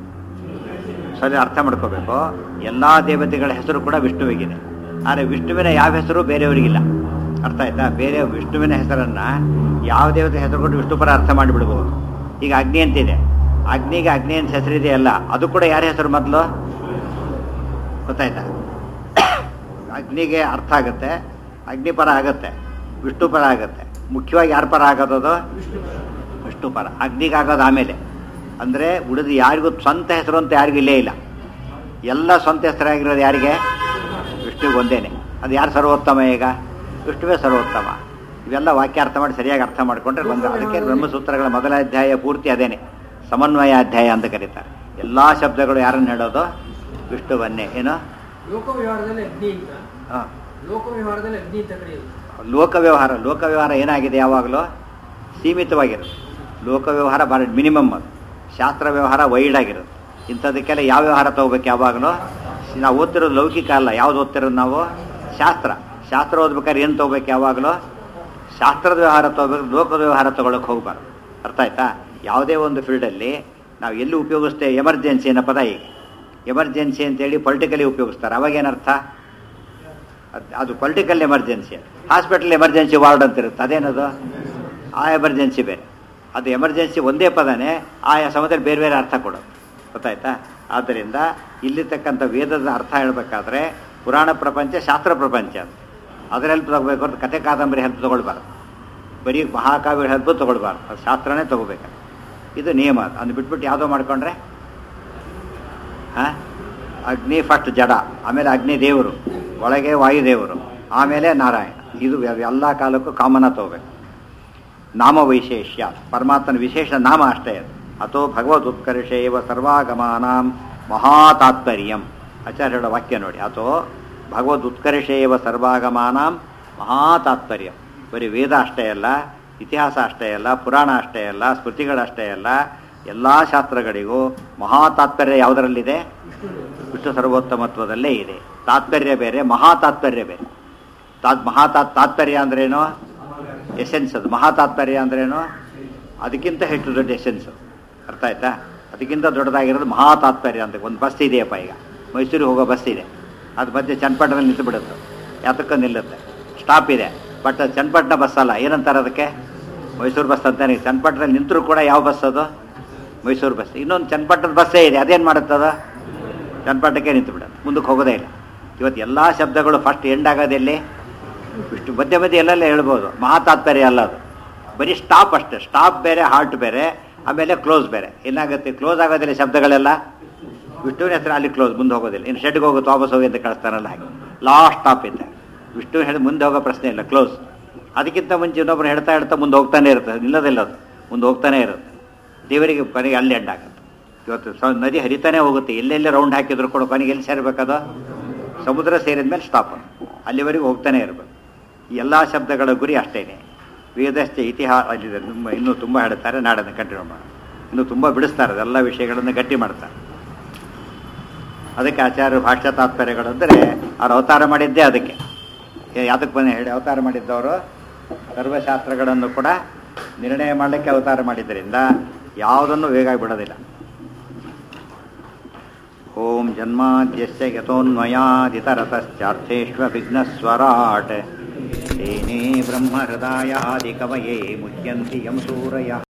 ಸರಿ ಅರ್ಥ ಮಾಡ್ಕೋಬೇಕು ಎಲ್ಲ ದೇವತೆಗಳ ಹೆಸರು ಕೂಡ ವಿಷ್ಣುವಿಗಿದೆ ಆದರೆ ವಿಷ್ಣುವಿನ ಯಾವ ಹೆಸರು ಬೇರೆಯವರಿಗಿಲ್ಲ ಅರ್ಥ ಆಯ್ತಾ ಬೇರೆ ವಿಷ್ಣುವಿನ ಹೆಸರನ್ನ ಯಾವ ದೇವತೆ ಹೆಸರು ಕೊಟ್ಟು ವಿಷ್ಣು ಪರ ಅರ್ಥ ಮಾಡಿಬಿಡ್ಬೋದು ಈಗ ಅಗ್ನಿ ಅಂತಿದೆ ಅಗ್ನಿಗೆ ಅಗ್ನಿ ಅಂತ ಹೆಸರಿದೆ ಅಲ್ಲ ಅದು ಕೂಡ ಯಾರ ಹೆಸರು ಮೊದಲು ಗೊತ್ತಾಯ್ತಾ ಅಗ್ನಿಗೆ ಅರ್ಥ ಆಗುತ್ತೆ ಅಗ್ನಿ ಪರ ಆಗುತ್ತೆ ವಿಷ್ಣು ಪರ ಆಗುತ್ತೆ ಮುಖ್ಯವಾಗಿ ಯಾರ ಪರ ಆಗೋದದು ವಿಷ್ಣು ಪರ ಅಗ್ನಿಗೆ ಆಗೋದು ಆಮೇಲೆ ಅಂದರೆ ಉಳಿದು ಯಾರಿಗೂ ಸ್ವಂತ ಹೆಸರು ಅಂತ ಯಾರಿಗೂ ಇಲ್ಲೇ ಇಲ್ಲ ಎಲ್ಲ ಸ್ವಂತ ಹೆಸರಾಗಿರೋದು ಯಾರಿಗೆ ವಿಷ್ಣುವಿಗೆ ಒಂದೇನೆ ಅದು ಯಾರು ಸರ್ವೋತ್ತಮ ಈಗ ವಿಷ್ಣುವೇ ಸರ್ವೋತ್ತಮ ಇವೆಲ್ಲ ವಾಕ್ಯ ಅರ್ಥ ಮಾಡಿ ಸರಿಯಾಗಿ ಅರ್ಥ ಮಾಡಿಕೊಂಡ್ರೆ ಒಂದು ಅದಕ್ಕೆ ಬ್ರಹ್ಮಸೂತ್ರಗಳ ಮೊದಲ ಅಧ್ಯಾಯ ಪೂರ್ತಿ ಅದೇನೆ ಸಮನ್ವಯ ಅಧ್ಯಾಯ ಅಂತ ಕರೀತಾರೆ ಎಲ್ಲ ಶಬ್ದಗಳು ಯಾರನ್ನು ಹೇಳೋದು ವಿಷ್ಣುವನ್ನೇ ಏನು ಲೋಕ ವ್ಯವಹಾರದಲ್ಲಿ ಅಗ್ನಿ ಅಂತ ಹಾಂ ಲೋಕ ವ್ಯವಹಾರದಲ್ಲಿ ಅಗ್ನಿ ಅಂತ ಕರೆಯೋದು ಲೋಕ ವ್ಯವಹಾರ ಲೋಕ ವ್ಯವಹಾರ ಏನಾಗಿದೆ ಯಾವಾಗಲೂ ಸೀಮಿತವಾಗಿರುತ್ತೆ ಲೋಕ ವ್ಯವಹಾರ ಭಾಳ ಮಿನಿಮಮ್ ಅದು ಶಾಸ್ತ್ರ ವ್ಯವಹಾರ ವೈಡ್ ಆಗಿರುತ್ತೆ ಇಂಥದಕ್ಕೆಲ್ಲ ಯಾವ ವ್ಯವಹಾರ ತಗೋಬೇಕು ಯಾವಾಗಲೂ ನಾವು ಓದ್ತಿರೋದು ಲೌಕಿಕ ಅಲ್ಲ ಯಾವ್ದು ಓದ್ತಿರೋದು ನಾವು ಶಾಸ್ತ್ರ ಶಾಸ್ತ್ರ ಓದ್ಬೇಕಾದ್ರೆ ಏನು ತಗೋಬೇಕು ಯಾವಾಗಲೂ ಶಾಸ್ತ್ರದ ವ್ಯವಹಾರ ತಗೋಬೇಕು ಲೋಕದ ವ್ಯವಹಾರ ತಗೊಳಕ್ಕೆ ಹೋಗ್ಬಾರ್ದು ಅರ್ಥ ಆಯ್ತಾ ಯಾವುದೇ ಒಂದು ಫೀಲ್ಡಲ್ಲಿ ನಾವು ಎಲ್ಲಿ ಉಪಯೋಗಿಸ್ತೇವೆ ಎಮರ್ಜೆನ್ಸಿ ಅನ್ನೋ ಪದ ಈಗ ಎಮರ್ಜೆನ್ಸಿ ಅಂತೇಳಿ ಪೊಲಿಟಿಕಲಿ ಉಪಯೋಗಿಸ್ತಾರೆ ಅವಾಗೇನರ್ಥ ಅದ್- ಅದು political emergency hospital emergency ward ಅಂತ ಇರುತ್ತೆ ಅದೇನದು ಆ ಎಮರ್ಜೆನ್ಸಿ ಬೇರೆ ಅದು ಎಮರ್ಜೆನ್ಸಿ ಒಂದೇ ಪದನೇ ಆಯಾ ಸಮಯದಲ್ಲಿ ಬೇರೆ ಬೇರೆ ಅರ್ಥ ಕೊಡೋದು ಗೊತ್ತಾಯ್ತಾ ಆದ್ದರಿಂದ ಇಲ್ಲಿರ್ತಕ್ಕಂಥ ವೇದದ ಅರ್ಥ ಹೇಳಬೇಕಾದ್ರೆ ಪುರಾಣ ಪ್ರಪಂಚ ಶಾಸ್ತ್ರ ಪ್ರಪಂಚ ಅದು ಅದರ ಹೆಲ್ಪ್ ತಗೋಬೇಕು ಅಂತ ಕಥೆ ಕಾದಂಬರಿ ಹೆಲ್ಪ್ ತೊಗೊಳ್ಬಾರ್ದು ಬರೀ ಮಹಾಕಾವ್ಯ ಹೆಲ್ಪ್ ತೊಗೊಳ್ಬಾರ್ದು ಅದು ಶಾಸ್ತ್ರನೇ ತೊಗೋಬೇಕು ಇದು ನಿಯಮ ಅದು ಅದನ್ನ ಬಿಟ್ಬಿಟ್ಟು ಯಾವುದೋ ಮಾಡ್ಕೊಂಡ್ರೆ ಹಾಂ ಅಗ್ನಿ ಫಸ್ಟ್ ಜಡ ಆಮೇಲೆ ಅಗ್ನಿ ದೇವರು ಒಳಗೆ ವಾಯುದೇವರು ಆಮೇಲೆ ನಾರಾಯಣ ಇದು ಎಲ್ಲ ಕಾಲಕ್ಕೂ ಕಾಮನ ತಗೋಬೇಕು ನಾಮ ವೈಶೇಷ್ಯ ಪರಮಾತ್ಮನ ವಿಶೇಷ ನಾಮ ಅಷ್ಟೇ ಅದು ಅಥೋ ಭಗವದ್ ಉತ್ಕರ್ಷೇವ ಸರ್ವಾಗಮಾನಾಂ ಮಹಾತಾತ್ಪರ್ಯಂ ಆಚಾರ್ಯ ಹೇಳೋ ವಾಕ್ಯ ನೋಡಿ ಅಥೋ ಭಗವದ್ ಉತ್ಕರ್ಷೇವ ಸರ್ವಾಗಮಾನಾಂ ಮಹಾತಾತ್ಪರ್ಯಂ ಬರೀ ವೇದ ಅಷ್ಟೇ ಅಲ್ಲ ಇತಿಹಾಸ ಅಷ್ಟೇ ಅಲ್ಲ ಪುರಾಣ ಅಷ್ಟೇ ಅಲ್ಲ ಸ್ಮೃತಿಗಳಷ್ಟೇ ಅಲ್ಲ ಎಲ್ಲ ಶಾಸ್ತ್ರಗಳಿಗೂ ಮಹಾ ತಾತ್ಪರ್ಯ ಯಾವುದರಲ್ಲಿದೆ ವಿಷ್ಣು ಸರ್ವೋತ್ತಮತ್ವದಲ್ಲೇ ಇದೆ ತಾತ್ಪರ್ಯ ಬೇರೆ ಮಹಾ ತಾತ್ಪರ್ಯ ಬೇರೆ ತಾತ್ ಮಹಾ ತಾತ್ ತಾತ್ಪರ್ಯ ಅಂದ್ರೇನು ಎಸೆನ್ಸ್ ಅದು ಮಹಾ ತಾತ್ಪರ್ಯ ಅಂದ್ರೇನು ಅದಕ್ಕಿಂತ ಹೆಚ್ಚು ದೊಡ್ಡ ಎಸೆನ್ಸ್ ಅರ್ಥ ಆಯ್ತಾ ಅದಕ್ಕಿಂತ ದೊಡ್ಡದಾಗಿರೋದು ಮಹಾ ತಾತ್ಪರ್ಯ ಅಂತ ಒಂದು ಬಸ್ ಇದೆಯಪ್ಪ ಈಗ ಮೈಸೂರಿಗೆ ಹೋಗೋ ಬಸ್ ಇದೆ ಅದು ಮಧ್ಯೆ ಚನ್ನಪಟ್ಟಣದಲ್ಲಿ ನಿಂತು ಬಿಡುತ್ತೆ ಯಾತಕ್ಕ ನಿಲ್ಲುತ್ತೆ ಸ್ಟಾಪ್ ಇದೆ ಬಟ್ ಅದು ಚನ್ನಪಟ್ಟಣ ಬಸ್ ಅಲ್ಲ ಏನಂತಾರೆ ಅದಕ್ಕೆ ಮೈಸೂರು ಬಸ್ ಅಂತಾನೆ ಚನ್ನಪಟ್ಟಣದಲ್ಲಿ ನಿಂತರೂ ಕೂಡ ಯಾವ ಬಸ್ ಅದು ಮೈಸೂರು ಬಸ್ ಇನ್ನೊಂದು ಚನ್ನಪಟ್ಟಣದ ಬಸ್ಸೇ ಇದೆ ಅದೇನು ಮಾಡುತ್ತದ ಚನ್ನಪಟ್ಟಣಕ್ಕೆ ನಿಂತು ಬಿಡೋದು ಮುಂದಕ್ಕೆ ಹೋಗೋದೇ ಇಲ್ಲ ಇವತ್ತು ಎಲ್ಲ ಶಬ್ದಗಳು ಫಸ್ಟ್ ಎಂಡ್ ಆಗೋದೆಲ್ಲಿ ಇಷ್ಟು ಮಧ್ಯೆ ಮಧ್ಯೆ ಎಲ್ಲೆಲ್ಲ ಹೇಳ್ಬೋದು ಮಹಾತಾತ್ಪರ್ಯ ಅಲ್ಲ ಅದು ಬರೀ ಸ್ಟಾಪ್ ಅಷ್ಟೇ ಸ್ಟಾಪ್ ಬೇರೆ ಹಾರ್ಟ್ ಬೇರೆ ಆಮೇಲೆ ಕ್ಲೋಸ್ ಬೇರೆ ಏನಾಗುತ್ತೆ ಕ್ಲೋಸ್ ಆಗೋದಿಲ್ಲ ಶಬ್ದಗಳೆಲ್ಲ ವಿಷ್ಣುವಿನ ಹೆಸರು ಅಲ್ಲಿ ಕ್ಲೋಸ್ ಮುಂದೆ ಹೋಗೋದಿಲ್ಲ ಇನ್ನು ಶೆಡ್ಗೆ ಹೋಗುತ್ತೆ ವಾಪಸ್ ಹೋಗಿ ಅಂತ ಕಳಿಸ್ತಾರಲ್ಲ ಹಾಗೆ ಲಾಸ್ಟ್ ಸ್ಟಾಪ್ ಇದೆ ವಿಷ್ಣು ಹೇಳಿ ಮುಂದೆ ಹೋಗೋ ಪ್ರಶ್ನೆ ಇಲ್ಲ ಕ್ಲೋಸ್ ಅದಕ್ಕಿಂತ ಮುಂಚೆ ಇನ್ನೊಬ್ರು ಹೇಳ್ತಾ ಹೇಳ್ತಾ ಮುಂದೆ ಹೋಗ್ತಾನೆ ಇರುತ್ತೆ ನಿಲ್ಲೋದಿಲ್ಲ ಅದು ಮುಂದೆ ಹೋಗ್ತಾನೆ ಇರುತ್ತೆ ದೇವರಿಗೆ ಕೊನೆಗೆ ಅಲ್ಲಿ ಎಂಡ್ ಆಗುತ್ತೆ ಇವತ್ತು ಸ ನದಿ ಹರಿತಾನೆ ಹೋಗುತ್ತೆ ಎಲ್ಲೆಲ್ಲಿ ರೌಂಡ್ ಹಾಕಿದ್ರು ಕೂಡ ಕೊನೆಗೆ ಎಲ್ಲಿ ಸೇರಬೇಕದು ಸಮುದ್ರ ಸೇರಿದ ಮೇಲೆ ಸ್ಟಾಪ್ ಅಲ್ಲಿವರೆಗೂ ಹೋಗ್ತಾನೆ ಇರಬೇಕು ಈ ಎಲ್ಲ ಶಬ್ದಗಳ ಗುರಿ ಅಷ್ಟೇನೆ ವೇದಶ್ಚ ಇತಿಹಾಸ ಅಲ್ಲಿದೆ ತುಂಬ ಇನ್ನೂ ತುಂಬ ಹೇಳ್ತಾರೆ ನಾಡನ್ನು ಕಂಟಿನ್ಯೂ ಮಾಡಿ ಇನ್ನೂ ತುಂಬ ಬಿಡಿಸ್ತಾರೆ ಅದೆಲ್ಲ ವಿಷಯಗಳನ್ನು ಗಟ್ಟಿ ಮಾಡ್ತಾರೆ ಅದಕ್ಕೆ ಆಚಾರ್ಯ ಭಾಷ್ಯ ತಾತ್ಪರ್ಯಗಳು ಅಂದರೆ ಅವ್ರು ಅವತಾರ ಮಾಡಿದ್ದೇ ಅದಕ್ಕೆ ಏ, ಯಾತಕ್ಕೆ ಬಂದು ಹೇಳಿ ಅವತಾರ ಮಾಡಿದ್ದವರು ಸರ್ವಶಾಸ್ತ್ರಗಳನ್ನು ಕೂಡ ನಿರ್ಣಯ ಮಾಡಲಿಕ್ಕೆ ಅವತಾರ ಮಾಡಿದ್ದರಿಂದ ಯಾವುದನ್ನು ವೇಗ ಬಿಡೋದಿಲ್ಲ ಓಂ ಜನ್ಮಾದ್ಯಸ್ಯ ಯಥೋನ್ಮಯಾದಿತರತಶ್ಚಾರ್ಥೇष्वभिघ्नस्वराट् तेने ब्रह्महृदायादिकवये मुह्यन्ति यं सूरयः